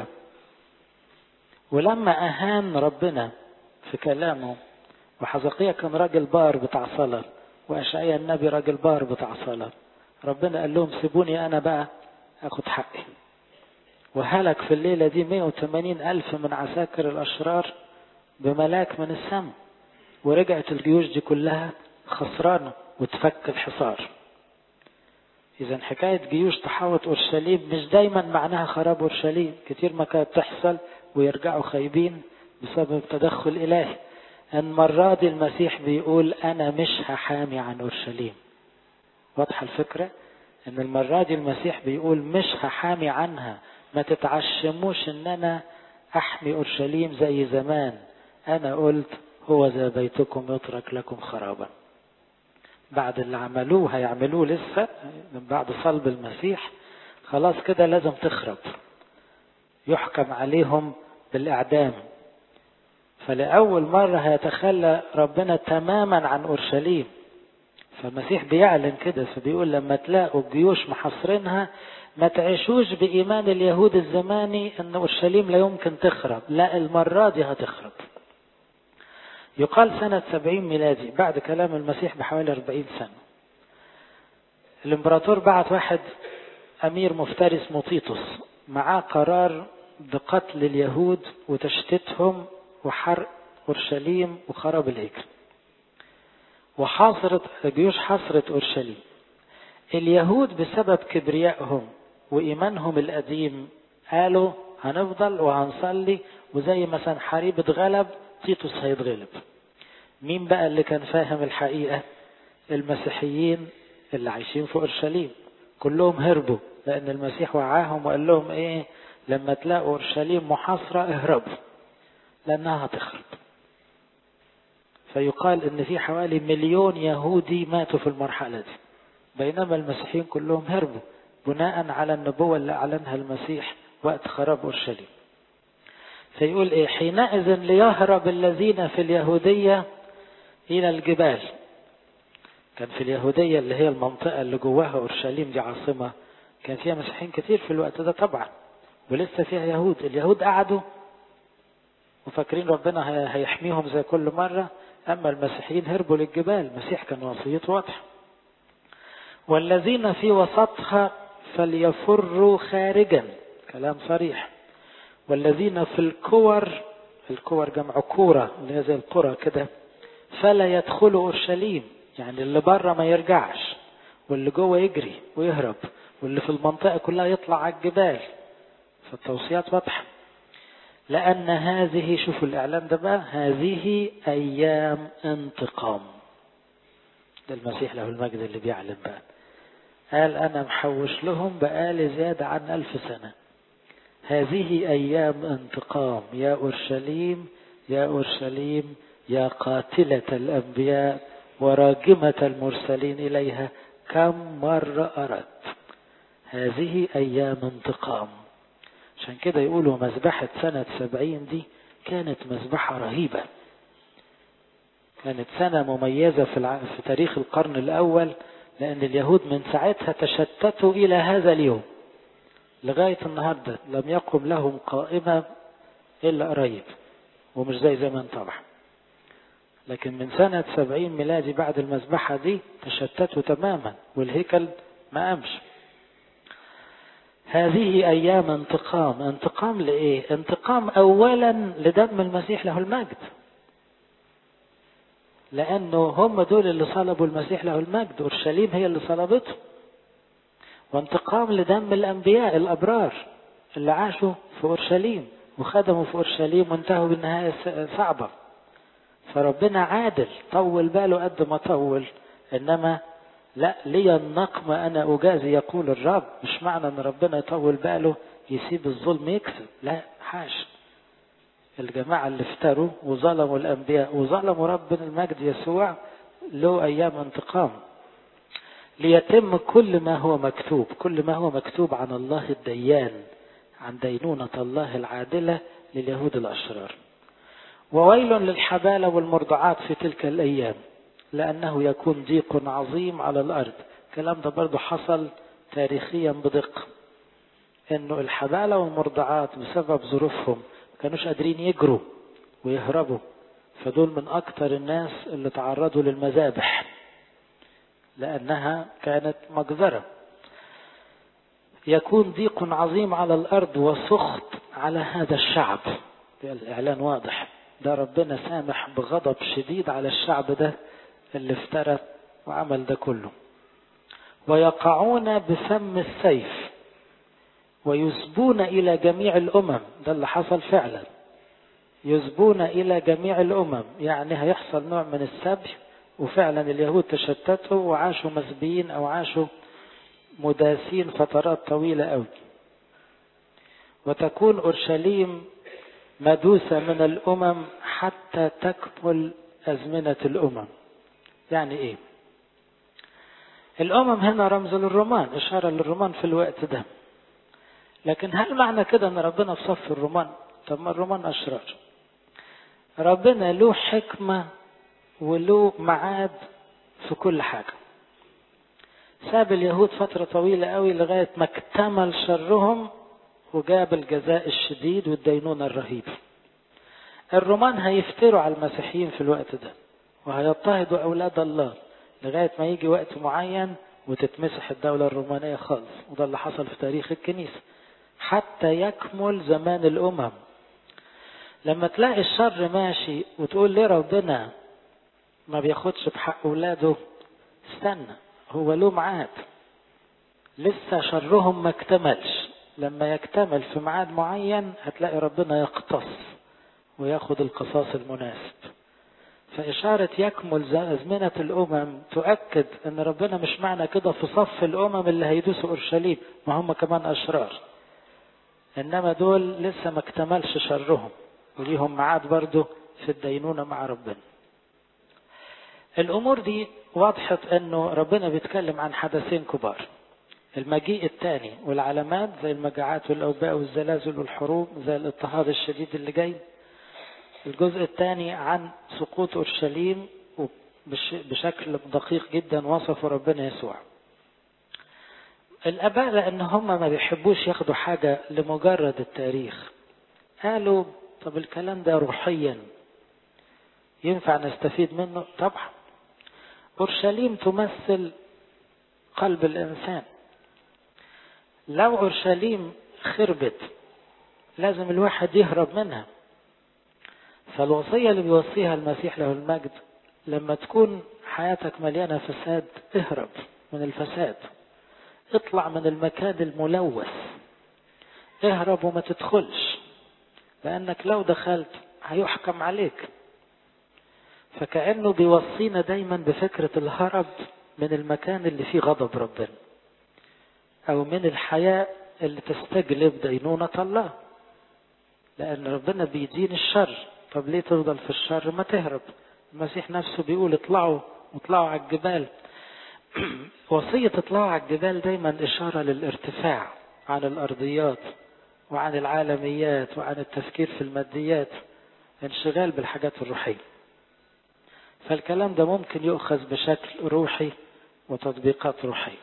ولما أهان ربنا في كلامه وحزقية كان راجل بار بتاع صلاة وأشعيا النبي راجل بار بتاع صلاة ربنا قال لهم سيبوني أنا بقى أخد حقي وهلك في الليلة دي 180 ألف من عساكر الأشرار بملاك من السماء ورجعت الجيوش دي كلها خسرانة وتفك الحصار إذا حكاية جيوش تحاوط أورشليم مش دايما معناها خراب أورشليم كتير ما كانت تحصل ويرجعوا خايبين بسبب تدخل إلهي المرة دي المسيح بيقول أنا مش هحامي عن أورشليم واضحة الفكرة إن المرة دي المسيح بيقول مش هحامي عنها ما تتعشموش إن أنا أحمي أورشليم زي زمان أنا قلت هو ذا بيتكم يترك لكم خرابا بعد اللي عملوه هيعملوه لسه من بعد صلب المسيح خلاص كده لازم تخرب يحكم عليهم بالإعدام فلأول مرة هيتخلى ربنا تماما عن أورشليم فالمسيح بيعلن كده فبيقول لما تلاقوا الجيوش محاصرينها ما تعيشوش بإيمان اليهود الزماني أن أورشليم لا يمكن تخرب لا المرة دي هتخرب يقال سنة سبعين ميلادي بعد كلام المسيح بحوالي أربعين سنة الامبراطور بعت واحد أمير مفترس مطيطس معاه قرار بقتل اليهود وتشتيتهم وحرق أورشليم وخراب الهيكل وحاصرت جيوش حصرت أورشليم اليهود بسبب كبريائهم وإيمانهم القديم قالوا هنفضل وهنصلي وزي ما سنحاريب اتغلب تيتوس هيتغلب مين بقى اللي كان فاهم الحقيقة المسيحيين اللي عايشين في أورشليم كلهم هربوا لأن المسيح وعاهم وقال لهم إيه لما تلاقوا أورشليم محاصرة اهربوا لأنها هتخرب فيقال إن في حوالي مليون يهودي ماتوا في المرحلة دي بينما المسيحيين كلهم هربوا بناء على النبوة اللي أعلنها المسيح وقت خراب أورشليم فيقول إيه حينئذ ليهرب الذين في اليهودية إلى الجبال كان في اليهودية اللي هي المنطقة اللي جواها أورشليم دي عاصمة كان فيها مسيحيين كتير في الوقت ده طبعا ولسه فيها يهود اليهود قعدوا وفاكرين ربنا هيحميهم زي كل مرة أما المسيحيين هربوا للجبال المسيح كان وصيته واضحة والذين في وسطها فليفروا خارجا كلام صريح والذين في الكور الكور جمع كورة اللي هي زي القرى كده فلا يدخلوا أورشليم يعني اللي بره ما يرجعش واللي جوه يجري ويهرب واللي في المنطقة كلها يطلع على الجبال فالتوصيات واضحة لأن هذه شوفوا الإعلان ده بقى هذه أيام انتقام ده المسيح له المجد اللي بيعلن بقى قال أنا محوش لهم بقالي زيادة عن ألف سنة هذه أيام انتقام يا أورشليم يا أورشليم يا قاتلة الأنبياء وراجمة المرسلين إليها كم مرة أردت هذه أيام انتقام عشان كده يقولوا مذبحة سنة سبعين دي كانت مذبحة رهيبة كانت سنة مميزة في, الع... في تاريخ القرن الأول لأن اليهود من ساعتها تشتتوا إلى هذا اليوم لغاية النهاردة لم يقم لهم قائمة إلا قريب ومش زي زمان طبعا لكن من سنة سبعين ميلادي بعد المذبحة دي تشتتوا تماما والهيكل ما قامش هذه أيام انتقام انتقام لإيه انتقام أولا لدم المسيح له المجد لأنه هم دول اللي صلبوا المسيح له المجد أورشليم هي اللي صلبته وانتقام لدم الأنبياء الأبرار اللي عاشوا في أورشليم وخدموا في أورشليم وانتهوا بالنهاية صعبة فربنا عادل طول باله قد ما طول إنما لا لي النقم أنا أجازي يقول الرب مش معنى أن ربنا يطول باله يسيب الظلم يكسب لا حاش الجماعة اللي افتروا وظلموا الأنبياء وظلموا ربنا المجد يسوع له أيام انتقام ليتم كل ما هو مكتوب كل ما هو مكتوب عن الله الديان عن دينونة الله العادلة لليهود الأشرار وويل للحبالة والمرضعات في تلك الأيام لأنه يكون ضيق عظيم على الأرض الكلام ده برضه حصل تاريخيا بدقة انه الحبالة والمرضعات بسبب ظروفهم ما كانوش قادرين يجروا ويهربوا فدول من أكثر الناس اللي تعرضوا للمذابح لأنها كانت مجزرة يكون ضيق عظيم على الأرض وسخط على هذا الشعب الإعلان واضح ده ربنا سامح بغضب شديد على الشعب ده اللي افترى وعمل ده كله ويقعون بفم السيف ويسبون إلى جميع الأمم ده اللي حصل فعلا يسبون إلى جميع الأمم يعني هيحصل نوع من السبي وفعلا اليهود تشتتوا وعاشوا مسبيين أو عاشوا مداسين فترات طويلة أوي وتكون أورشليم مدوسة من الأمم حتى تكمل أزمنة الأمم يعني إيه الأمم هنا رمز للرومان إشارة للرومان في الوقت ده لكن هل معنى كده أن ربنا في صف الرومان طب ما الرومان أشرار ربنا له حكمة وله معاد في كل حاجة ساب اليهود فترة طويلة قوي لغاية ما اكتمل شرهم وجاب الجزاء الشديد والدينونة الرهيبة الرومان هيفتروا على المسيحيين في الوقت ده وهيضطهدوا أولاد الله لغاية ما يجي وقت معين وتتمسح الدولة الرومانية خالص وده اللي حصل في تاريخ الكنيسة حتى يكمل زمان الأمم لما تلاقي الشر ماشي وتقول ليه ربنا ما بياخدش بحق أولاده استنى هو له ميعاد لسه شرهم ما اكتملش لما يكتمل في ميعاد معين هتلاقي ربنا يقتص وياخد القصاص المناسب فإشارة يكمل أزمنة الأمم تؤكد أن ربنا مش معنى كده في صف الأمم اللي هيدوسوا أورشليم ما هم كمان أشرار إنما دول لسه ما اكتملش شرهم وليهم ميعاد برضه في الدينونة مع ربنا الأمور دي وضحت أنه ربنا بيتكلم عن حدثين كبار المجيء الثاني والعلامات زي المجاعات والأوباء والزلازل والحروب زي الاضطهاد الشديد اللي جاي الجزء الثاني عن سقوط أورشليم بشكل دقيق جدا وصفه ربنا يسوع الآباء لأن هم ما بيحبوش ياخدوا حاجة لمجرد التاريخ قالوا طب الكلام ده روحيا ينفع نستفيد منه طبعا أورشليم تمثل قلب الإنسان لو أورشليم خربت لازم الواحد يهرب منها فالوصية اللي بيوصيها المسيح له المجد لما تكون حياتك مليانة فساد اهرب من الفساد اطلع من المكان الملوث اهرب وما تدخلش لأنك لو دخلت هيحكم عليك فكأنه بيوصينا دايما بفكرة الهرب من المكان اللي فيه غضب ربنا أو من الحياة اللي تستجلب دينونة الله لأن ربنا بيدين الشر طب ليه تفضل في الشر ما تهرب المسيح نفسه بيقول اطلعوا واطلعوا على الجبال وصية اطلعوا على الجبال دايما إشارة للارتفاع عن الأرضيات وعن العالميات وعن التفكير في الماديات انشغال بالحاجات الروحية فالكلام ده ممكن يؤخذ بشكل روحي وتطبيقات روحية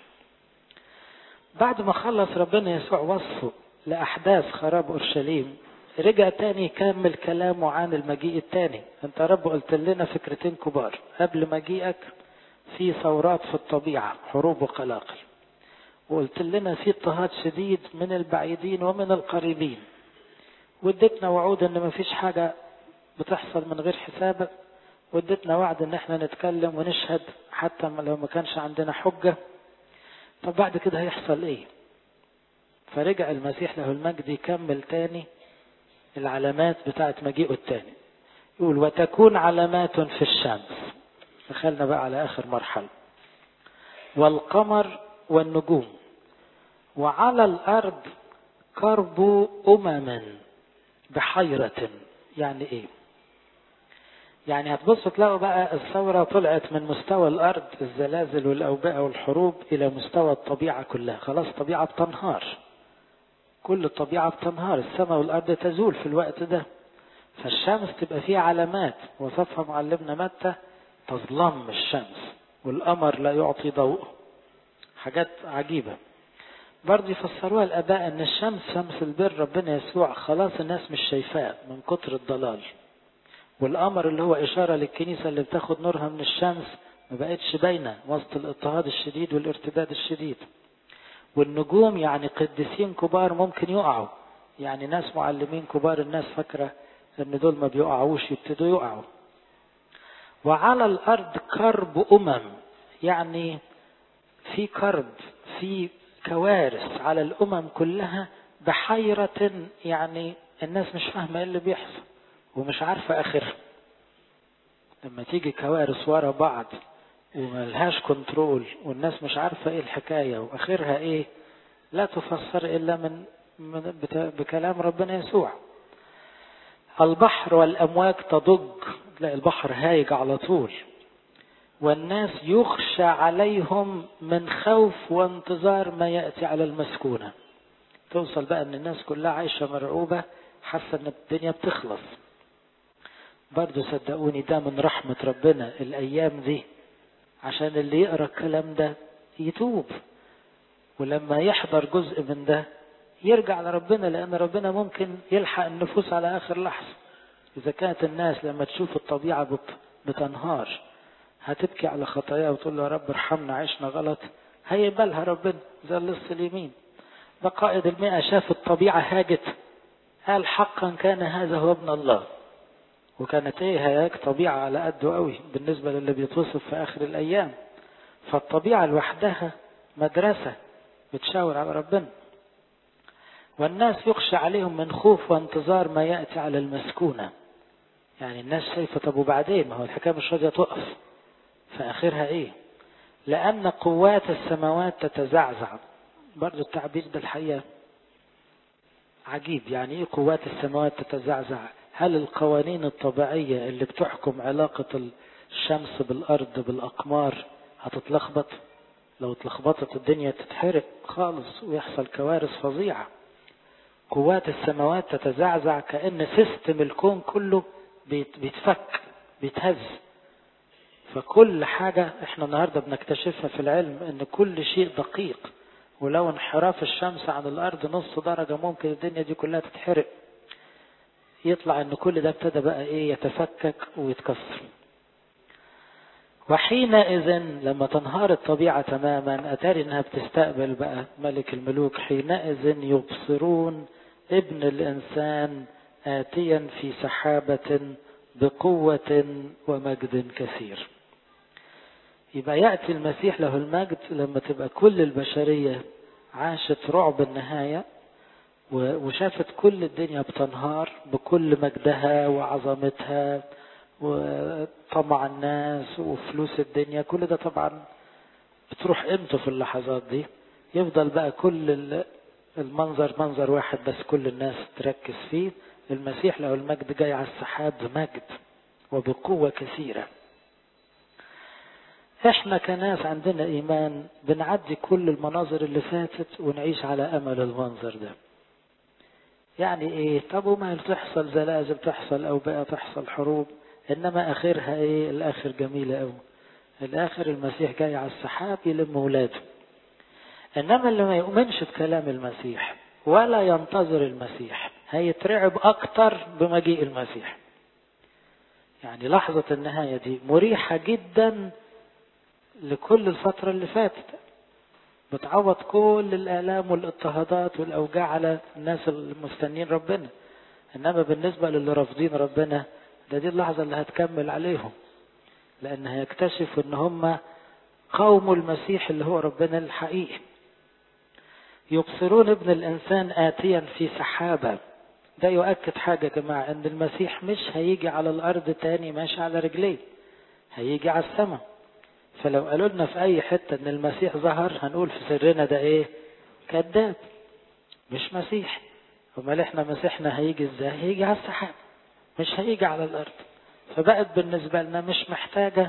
بعد ما خلص ربنا يسوع وصفه لأحداث خراب أورشليم رجع تاني يكمل كلامه عن المجيء التاني انت رب قلت لنا فكرتين كبار قبل مجيئك في ثورات في الطبيعة حروب وقلاقل وقلت لنا في اضطهاد شديد من البعيدين ومن القريبين واديتنا وعود ان مفيش حاجة بتحصل من غير حسابك واديتنا وعد ان احنا نتكلم ونشهد حتى لو ما كانش عندنا حجة طب بعد كده هيحصل ايه فرجع المسيح له المجد يكمل تاني العلامات بتاعت مجيئه التاني يقول وتكون علامات في الشمس دخلنا بقى على اخر مرحلة والقمر والنجوم وعلى الارض كرب امم بحيرة يعني ايه يعني هتبصوا تلاقوا بقى الثورة طلعت من مستوى الأرض الزلازل والأوبئة والحروب إلى مستوى الطبيعة كلها خلاص الطبيعة بتنهار كل الطبيعة بتنهار السماء والأرض تزول في الوقت ده فالشمس تبقى فيها علامات وصفها معلمنا متى تظلم الشمس والقمر لا يعطي ضوء حاجات عجيبة برضه يفسروها الآباء أن الشمس شمس البر ربنا يسوع خلاص الناس مش شايفاه من كتر الضلال والقمر اللي هو إشارة للكنيسة اللي بتاخد نورها من الشمس ما بقتش باينة وسط الاضطهاد الشديد والارتداد الشديد والنجوم يعني قديسين كبار ممكن يقعوا يعني ناس معلمين كبار الناس فاكرة ان دول ما بيقعوش يبتدوا يقعوا وعلى الارض كرب امم يعني في كرب في كوارث على الامم كلها بحيرة يعني الناس مش فاهمة ايه اللي بيحصل ومش عارفة اخرها لما تيجي كوارث ورا بعض وملهاش كنترول والناس مش عارفة ايه الحكاية واخرها ايه لا تفسر الا من, من بكلام ربنا يسوع البحر والامواج تضج تلاقي البحر هايج على طول والناس يخشى عليهم من خوف وانتظار ما يأتي على المسكونة توصل بقى ان الناس كلها عايشة مرعوبة حاسة ان الدنيا بتخلص برضو صدقوني ده من رحمة ربنا الايام دي عشان اللي يقرا الكلام ده يتوب ولما يحضر جزء من ده يرجع لربنا لان ربنا ممكن يلحق النفوس على اخر لحظه اذا كانت الناس لما تشوف الطبيعه بتنهار هتبكي على خطاياها وتقول له يا رب ارحمنا عشنا غلط هيقبلها ربنا زي اللص اليمين ده قائد المئة شاف الطبيعة هاجت قال حقا كان هذا هو ابن الله وكانت ايه هياج طبيعة على قده قوي بالنسبة للي بيتوصف في آخر الأيام فالطبيعة لوحدها مدرسة بتشاور على ربنا والناس يخشى عليهم من خوف وانتظار ما يأتي على المسكونة يعني الناس شايفة طب وبعدين ما هو الحكاية مش راضية تقف فآخرها ايه لأن قوات السماوات تتزعزع برضو التعبير ده الحقيقة عجيب يعني ايه قوات السماوات تتزعزع هل القوانين الطبيعية اللي بتحكم علاقة الشمس بالأرض بالأقمار هتتلخبط لو اتلخبطت الدنيا تتحرق خالص ويحصل كوارث فظيعة قوات السماوات تتزعزع كأن سيستم الكون كله بيتفك بيتهز فكل حاجة احنا النهاردة بنكتشفها في العلم ان كل شيء دقيق ولو انحراف الشمس عن الارض نص درجة ممكن الدنيا دي كلها تتحرق يطلع ان كل ده ابتدى بقى ايه يتفكك ويتكسر وحينئذ لما تنهار الطبيعة تماما أتاري أنها بتستقبل بقى ملك الملوك حينئذ يبصرون ابن الإنسان آتيا في سحابة بقوة ومجد كثير يبقى يأتي المسيح له المجد لما تبقى كل البشرية عاشت رعب النهاية وشافت كل الدنيا بتنهار بكل مجدها وعظمتها وطمع الناس وفلوس الدنيا كل ده طبعا بتروح قيمته في اللحظات دي يفضل بقى كل المنظر منظر واحد بس كل الناس تركز فيه المسيح له المجد جاي على السحاب بمجد وبقوة كثيرة احنا كناس عندنا ايمان بنعدي كل المناظر اللي فاتت ونعيش على امل المنظر ده يعني ايه طب وما تحصل زلازل تحصل او بقى تحصل حروب انما اخرها ايه الاخر جميلة قوي الآخر المسيح جاي على السحاب يلم ولاده إنما اللي ما يؤمنش بكلام المسيح ولا ينتظر المسيح هيترعب أكتر بمجيء المسيح يعني لحظة النهاية دي مريحة جدا لكل الفترة اللي فاتت بتعوض كل الآلام والاضطهادات والأوجاع على الناس المستنين ربنا إنما بالنسبة للي رافضين ربنا ده دي اللحظة اللي هتكمل عليهم لأن هيكتشفوا إن هم قوم المسيح اللي هو ربنا الحقيقي يبصرون ابن الإنسان آتيا في سحابة ده يؤكد حاجة يا جماعة إن المسيح مش هيجي على الأرض تاني ماشي على رجليه هيجي على السماء فلو قالوا لنا في أي حتة إن المسيح ظهر هنقول في سرنا ده إيه؟ كذاب مش مسيح أمال إحنا مسيحنا هيجي إزاي؟ هيجي على السحاب مش هيجي على الأرض فبقت بالنسبة لنا مش محتاجة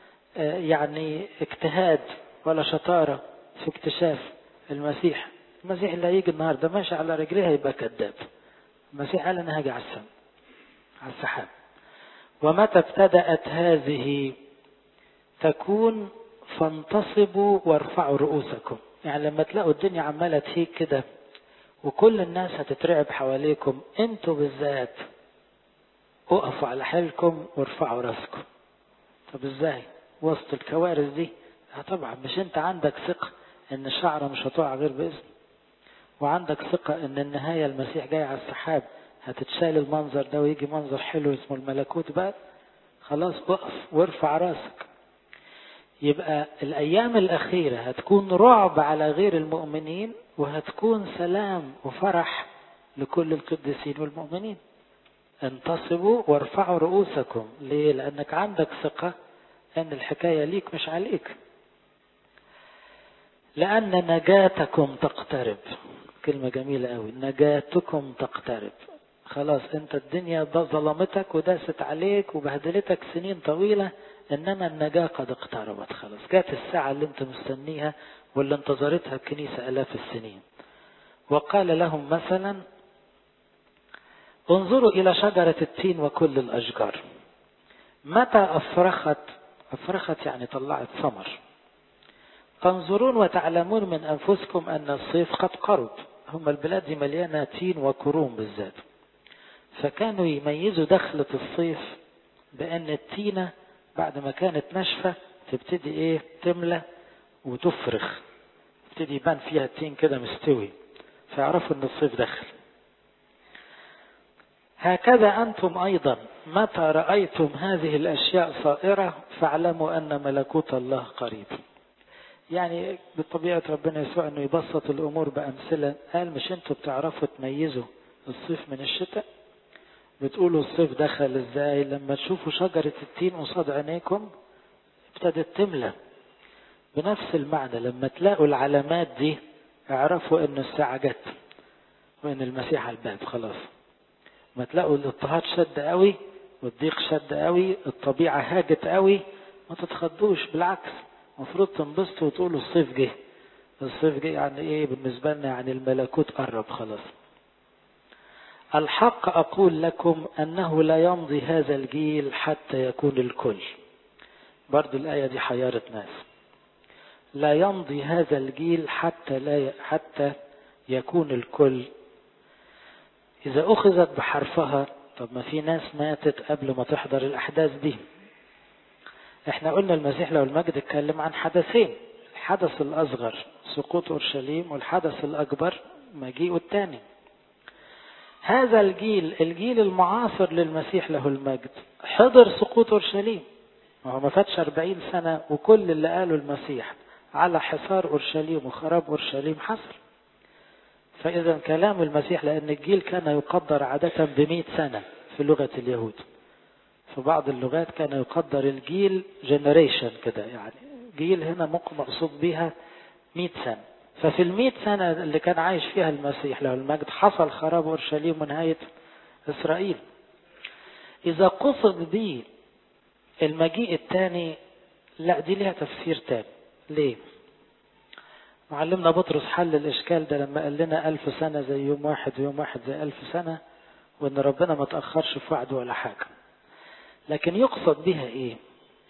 يعني اجتهاد ولا شطارة في اكتشاف المسيح المسيح اللي هيجي النهارده ماشي على رجليه هيبقى كذاب المسيح قال انا هاجي على السماء على السحاب ومتى ابتدأت هذه تكون فانتصبوا وارفعوا رؤوسكم يعني لما تلاقوا الدنيا عمالة تهيج كده وكل الناس هتترعب حواليكم انتوا بالذات اقفوا على حيلكم وارفعوا راسكم طب ازاي وسط الكوارث دي اه طبعا مش انت عندك ثقة ان الشعرة مش هتقع غير بإذن وعندك ثقة ان النهاية المسيح جاي على السحاب هتتشال المنظر ده ويجي منظر حلو اسمه الملكوت بقى خلاص اقف وارفع راسك يبقى الأيام الأخيرة هتكون رعب على غير المؤمنين وهتكون سلام وفرح لكل القديسين والمؤمنين انتصبوا وارفعوا رؤوسكم ليه؟ لأنك عندك ثقة أن الحكاية ليك مش عليك لأن نجاتكم تقترب كلمة جميلة قوي نجاتكم تقترب خلاص انت الدنيا ظلمتك وداست عليك وبهدلتك سنين طويلة انما النجاة قد اقتربت خلاص جات الساعة اللي انت مستنيها واللي انتظرتها الكنيسة الاف السنين وقال لهم مثلا انظروا الى شجرة التين وكل الاشجار متى افرخت افرخت يعني طلعت ثمر تنظرون وتعلمون من انفسكم ان الصيف قد قرب هم البلاد دي مليانة تين وكروم بالذات فكانوا يميزوا دخلة الصيف بأن التينة بعد ما كانت ناشفة تبتدي ايه تملى وتفرخ تبتدي يبان فيها التين كده مستوي فيعرفوا ان الصيف دخل هكذا أنتم أيضا متى رأيتم هذه الأشياء صائرة فاعلموا أن ملكوت الله قريب يعني بطبيعة ربنا يسوع أنه يبسط الأمور بأمثلة قال مش أنتوا بتعرفوا تميزوا الصيف من الشتاء بتقولوا الصيف دخل ازاي لما تشوفوا شجرة التين قصاد عينيكم ابتدت تملى بنفس المعنى لما تلاقوا العلامات دي اعرفوا ان الساعة جت وان المسيح على الباب خلاص ما تلاقوا الاضطهاد شد قوي والضيق شد قوي الطبيعة هاجت قوي ما تتخضوش بالعكس المفروض تنبسطوا وتقولوا الصيف جه الصيف جه يعني ايه بالنسبة لنا يعني الملكوت قرب خلاص الحق أقول لكم أنه لا يمضي هذا الجيل حتى يكون الكل برضو الآية دي حيارة ناس لا يمضي هذا الجيل حتى لا ي... حتى يكون الكل إذا أخذت بحرفها طب ما في ناس ماتت قبل ما تحضر الأحداث دي احنا قلنا المسيح لو المجد اتكلم عن حدثين الحدث الأصغر سقوط أورشليم والحدث الأكبر مجيء الثاني هذا الجيل الجيل المعاصر للمسيح له المجد حضر سقوط أورشليم ما هو ما فاتش 40 سنة وكل اللي قاله المسيح على حصار أورشليم وخراب أورشليم حصل فإذا كلام المسيح لأن الجيل كان يقدر عادة بمئة سنة في لغة اليهود في بعض اللغات كان يقدر الجيل جنريشن كده يعني جيل هنا مقصود بها مئة سنة ففي المئة سنة اللي كان عايش فيها المسيح له المجد حصل خراب أورشليم ونهاية إسرائيل إذا قصد به المجيء الثاني لا دي ليها تفسير تاني ليه معلمنا بطرس حل الإشكال ده لما قال لنا ألف سنة زي يوم واحد ويوم واحد زي ألف سنة وإن ربنا ما تأخرش في وعده ولا حاجة لكن يقصد بها إيه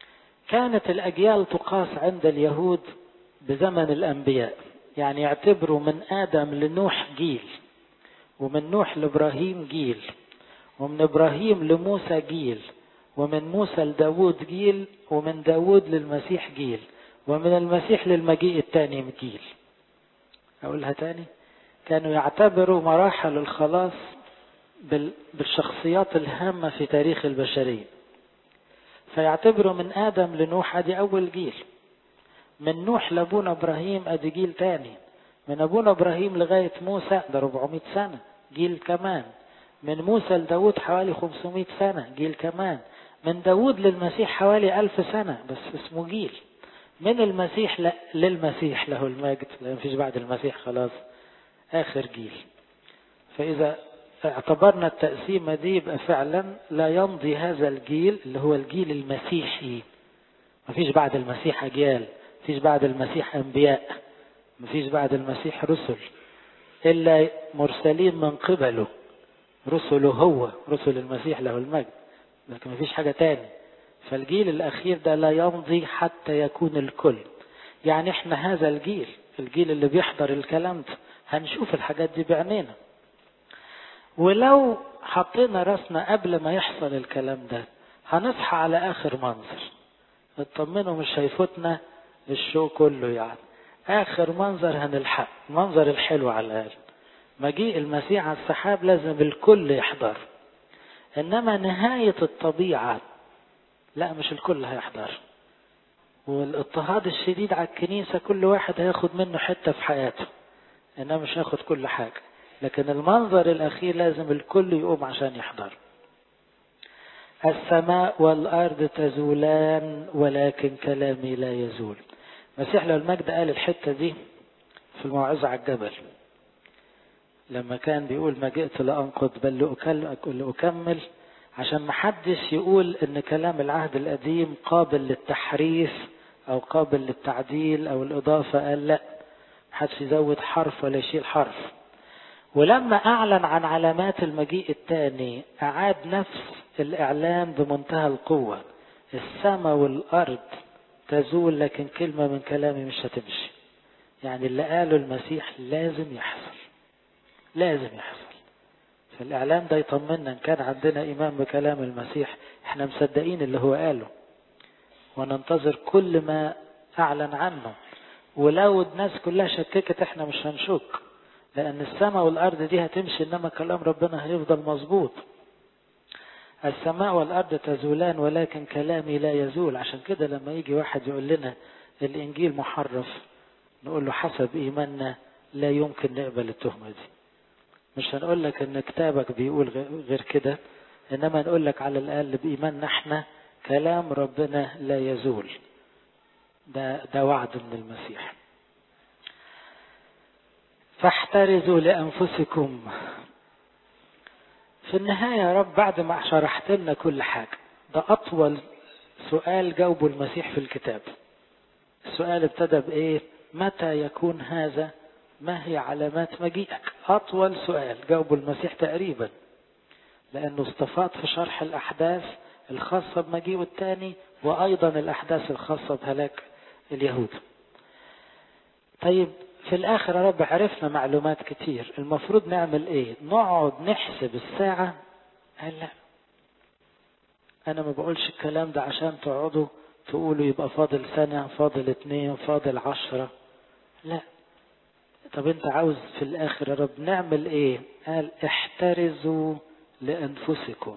كانت الأجيال تقاس عند اليهود بزمن الأنبياء يعني يعتبروا من آدم لنوح جيل ومن نوح لإبراهيم جيل ومن إبراهيم لموسى جيل ومن موسى لداود جيل ومن داود للمسيح جيل ومن المسيح للمجيء الثاني جيل أقولها تاني كانوا يعتبروا مراحل الخلاص بالشخصيات الهامة في تاريخ البشرية فيعتبروا من آدم لنوح أدي أول جيل من نوح لأبونا إبراهيم أدي جيل تاني من أبونا إبراهيم لغاية موسى ده 400 سنة جيل كمان من موسى لداود حوالي 500 سنة جيل كمان من داود للمسيح حوالي ألف سنة بس اسمه جيل من المسيح ل... للمسيح له المجد لأن مفيش بعد المسيح خلاص آخر جيل فإذا اعتبرنا التقسيمة دي يبقى فعلا لا يمضي هذا الجيل اللي هو الجيل المسيحي مفيش بعد المسيح أجيال مفيش بعد المسيح أنبياء مفيش بعد المسيح رسل إلا مرسلين من قبله رسله هو رسل المسيح له المجد لكن مفيش حاجة تاني فالجيل الأخير ده لا يمضي حتى يكون الكل يعني احنا هذا الجيل الجيل اللي بيحضر الكلام ده هنشوف الحاجات دي بعينينا ولو حطينا راسنا قبل ما يحصل الكلام ده هنصحى على آخر منظر اطمنوا مش هيفوتنا الشو كله يعني آخر منظر هنلحق المنظر الحلو على الأقل مجيء المسيح على السحاب لازم الكل يحضر إنما نهاية الطبيعة لا مش الكل هيحضر والاضطهاد الشديد على الكنيسة كل واحد هياخد منه حتة في حياته إنما مش هياخد كل حاجة لكن المنظر الأخير لازم الكل يقوم عشان يحضر السماء والأرض تزولان ولكن كلامي لا يزول مسيح له المجد قال الحتة دي في الموعظة على الجبل لما كان بيقول ما جئت لأنقض بل لأكمل عشان ما حدش يقول ان كلام العهد القديم قابل للتحريف او قابل للتعديل او الاضافة قال لا محدش يزود حرف ولا يشيل حرف ولما اعلن عن علامات المجيء الثاني اعاد نفس الاعلان بمنتهى القوة السماء والارض تزول لكن كلمة من كلامي مش هتمشي يعني اللي قاله المسيح لازم يحصل لازم يحصل فالإعلان ده يطمنا إن كان عندنا إيمان بكلام المسيح إحنا مصدقين اللي هو قاله وننتظر كل ما أعلن عنه ولو الناس كلها شككت إحنا مش هنشك لأن السماء والأرض دي هتمشي إنما كلام ربنا هيفضل مظبوط السماء والأرض تزولان ولكن كلامي لا يزول عشان كده لما يجي واحد يقول لنا الإنجيل محرف نقول له حسب إيماننا لا يمكن نقبل التهمة دي مش هنقول لك ان كتابك بيقول غير كده انما نقول لك على الاقل بايماننا احنا كلام ربنا لا يزول ده ده وعد من المسيح فاحترزوا لانفسكم في النهاية يا رب بعد ما شرحت لنا كل حاجة ده أطول سؤال جاوبه المسيح في الكتاب السؤال ابتدى بإيه متى يكون هذا ما هي علامات مجيئك أطول سؤال جاوبه المسيح تقريبا لأنه استفاض في شرح الأحداث الخاصة بمجيئه الثاني وأيضا الأحداث الخاصة بهلاك اليهود طيب في الآخر يا رب عرفنا معلومات كتير المفروض نعمل إيه نقعد نحسب الساعة قال لا أنا ما بقولش الكلام ده عشان تقعدوا تقولوا يبقى فاضل سنة فاضل اتنين فاضل عشرة لا طب انت عاوز في الاخر يا رب نعمل ايه قال احترزوا لانفسكم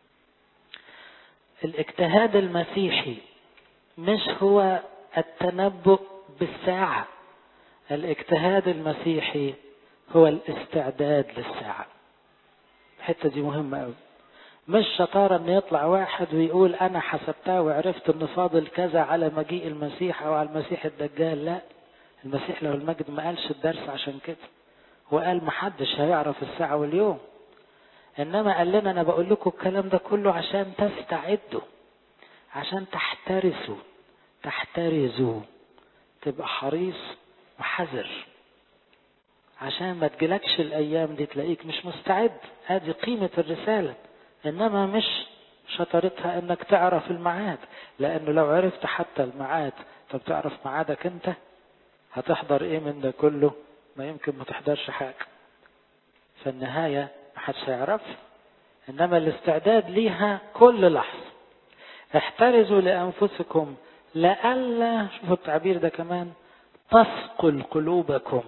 الاجتهاد المسيحي مش هو التنبؤ بالساعة الاجتهاد المسيحي هو الاستعداد للساعة الحتة دي مهمة قوي مش شطارة ان يطلع واحد ويقول انا حسبتها وعرفت ان فاضل كذا على مجيء المسيح او على المسيح الدجال لا المسيح له المجد ما قالش الدرس عشان كده هو قال محدش هيعرف الساعة واليوم انما قال لنا انا بقول لكم الكلام ده كله عشان تستعدوا عشان تحترسوا تحترزوا تبقى حريص وحذر عشان ما تجيلكش الايام دي تلاقيك مش مستعد هذه قيمة الرسالة انما مش شطارتها انك تعرف الميعاد لانه لو عرفت حتى الميعاد طب تعرف ميعادك انت هتحضر ايه من ده كله ما يمكن ما تحضرش حاجة فالنهاية محدش هيعرف انما الاستعداد ليها كل لحظة احترزوا لانفسكم لئلا شوفوا التعبير ده كمان تثقل قلوبكم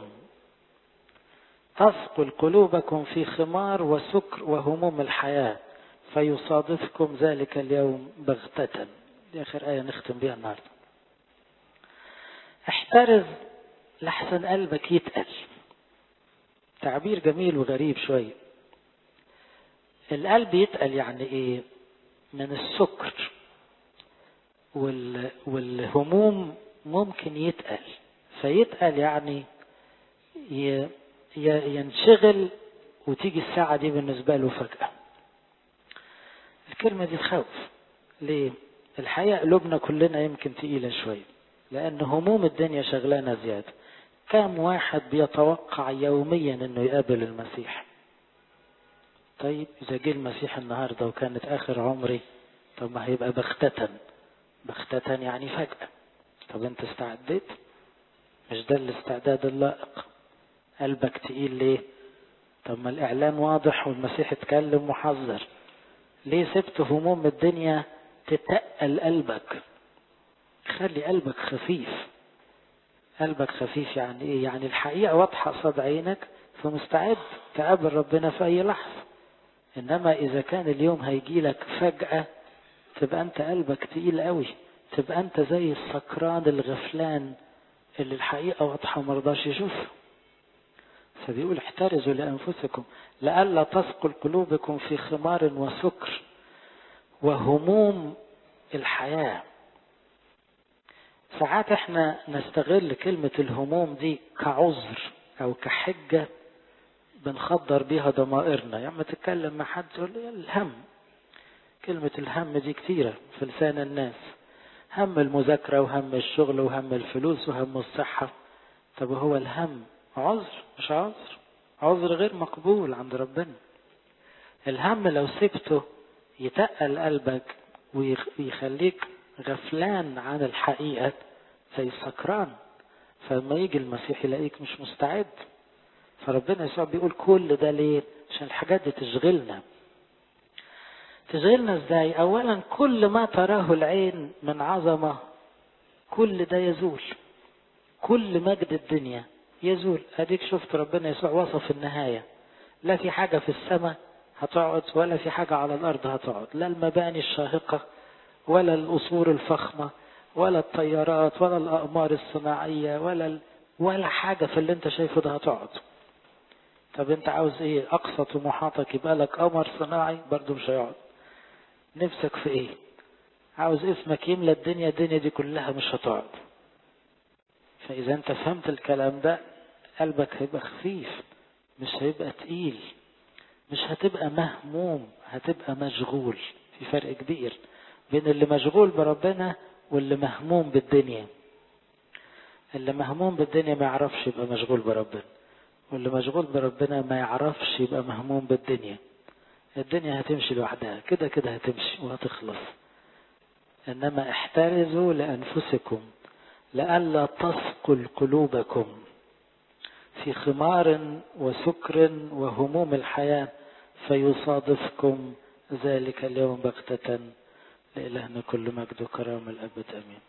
تثقل قلوبكم في خمار وسكر وهموم الحياة فيصادفكم ذلك اليوم بغتة دي آخر آية نختم بها النهاردة احترز لحسن قلبك يتقل تعبير جميل وغريب شوية القلب يتقل يعني ايه من السكر وال... والهموم ممكن يتقل فيتقل يعني ي... ي... ينشغل وتيجي الساعة دي بالنسبة له فجأة الكلمة دي تخوف ليه الحقيقة قلوبنا كلنا يمكن تقيلة شوية لأن هموم الدنيا شغلانة زيادة كم واحد بيتوقع يوميا انه يقابل المسيح طيب اذا جه المسيح النهاردة وكانت اخر عمري طب ما هيبقى بختة بختة يعني فجأة طب انت استعديت مش ده الاستعداد اللائق قلبك تقيل ليه طب ما الاعلان واضح والمسيح اتكلم وحذر ليه سبت هموم الدنيا تتقل قلبك خلي قلبك خفيف قلبك خفيف يعني ايه يعني الحقيقة واضحة قصاد عينك فمستعد تقابل ربنا في اي لحظة انما اذا كان اليوم هيجي لك فجأة تبقى انت قلبك تقيل قوي تبقى انت زي السكران الغفلان اللي الحقيقة واضحة مرضاش يشوفها فبيقول احترزوا لأنفسكم لئلا تثقل قلوبكم في خمار وسكر وهموم الحياة ساعات احنا نستغل كلمة الهموم دي كعذر او كحجة بنخدر بيها ضمائرنا يعني تتكلم مع حد تقول الهم كلمة الهم دي كتيرة في لسان الناس هم المذاكرة وهم الشغل وهم الفلوس وهم الصحة طب هو الهم عذر مش عذر عذر غير مقبول عند ربنا الهم لو سبته يتقل قلبك ويخليك غفلان عن الحقيقة زي سكران فلما يجي المسيح يلاقيك مش مستعد فربنا يسوع بيقول كل ده ليه عشان الحاجات دي تشغلنا تشغلنا ازاي اولا كل ما تراه العين من عظمة كل ده يزول كل مجد الدنيا يزول اديك شفت ربنا يسوع وصف النهاية لا في حاجة في السماء هتقعد ولا في حاجة على الارض هتقعد لا المباني الشاهقة ولا القصور الفخمة ولا الطيارات ولا الأقمار الصناعية ولا ال... ولا حاجة في اللي انت شايفه ده هتقعد طب انت عاوز ايه اقصى طموحاتك يبقى لك قمر صناعي برضه مش هيقعد نفسك في ايه عاوز اسمك يملى الدنيا الدنيا دي كلها مش هتقعد فاذا انت فهمت الكلام ده قلبك هيبقى خفيف مش هيبقى تقيل مش هتبقى مهموم هتبقى مشغول في فرق كبير بين اللي مشغول بربنا واللي مهموم بالدنيا اللي مهموم بالدنيا ما يعرفش يبقى مشغول بربنا واللي مشغول بربنا ما يعرفش يبقى مهموم بالدنيا الدنيا هتمشي لوحدها كده كده هتمشي وهتخلص انما احترزوا لانفسكم لئلا تثقل قلوبكم في خمار وسكر وهموم الحياه فيصادفكم ذلك اليوم بغته لإلهنا كل مجد وكرامة الأبد أمين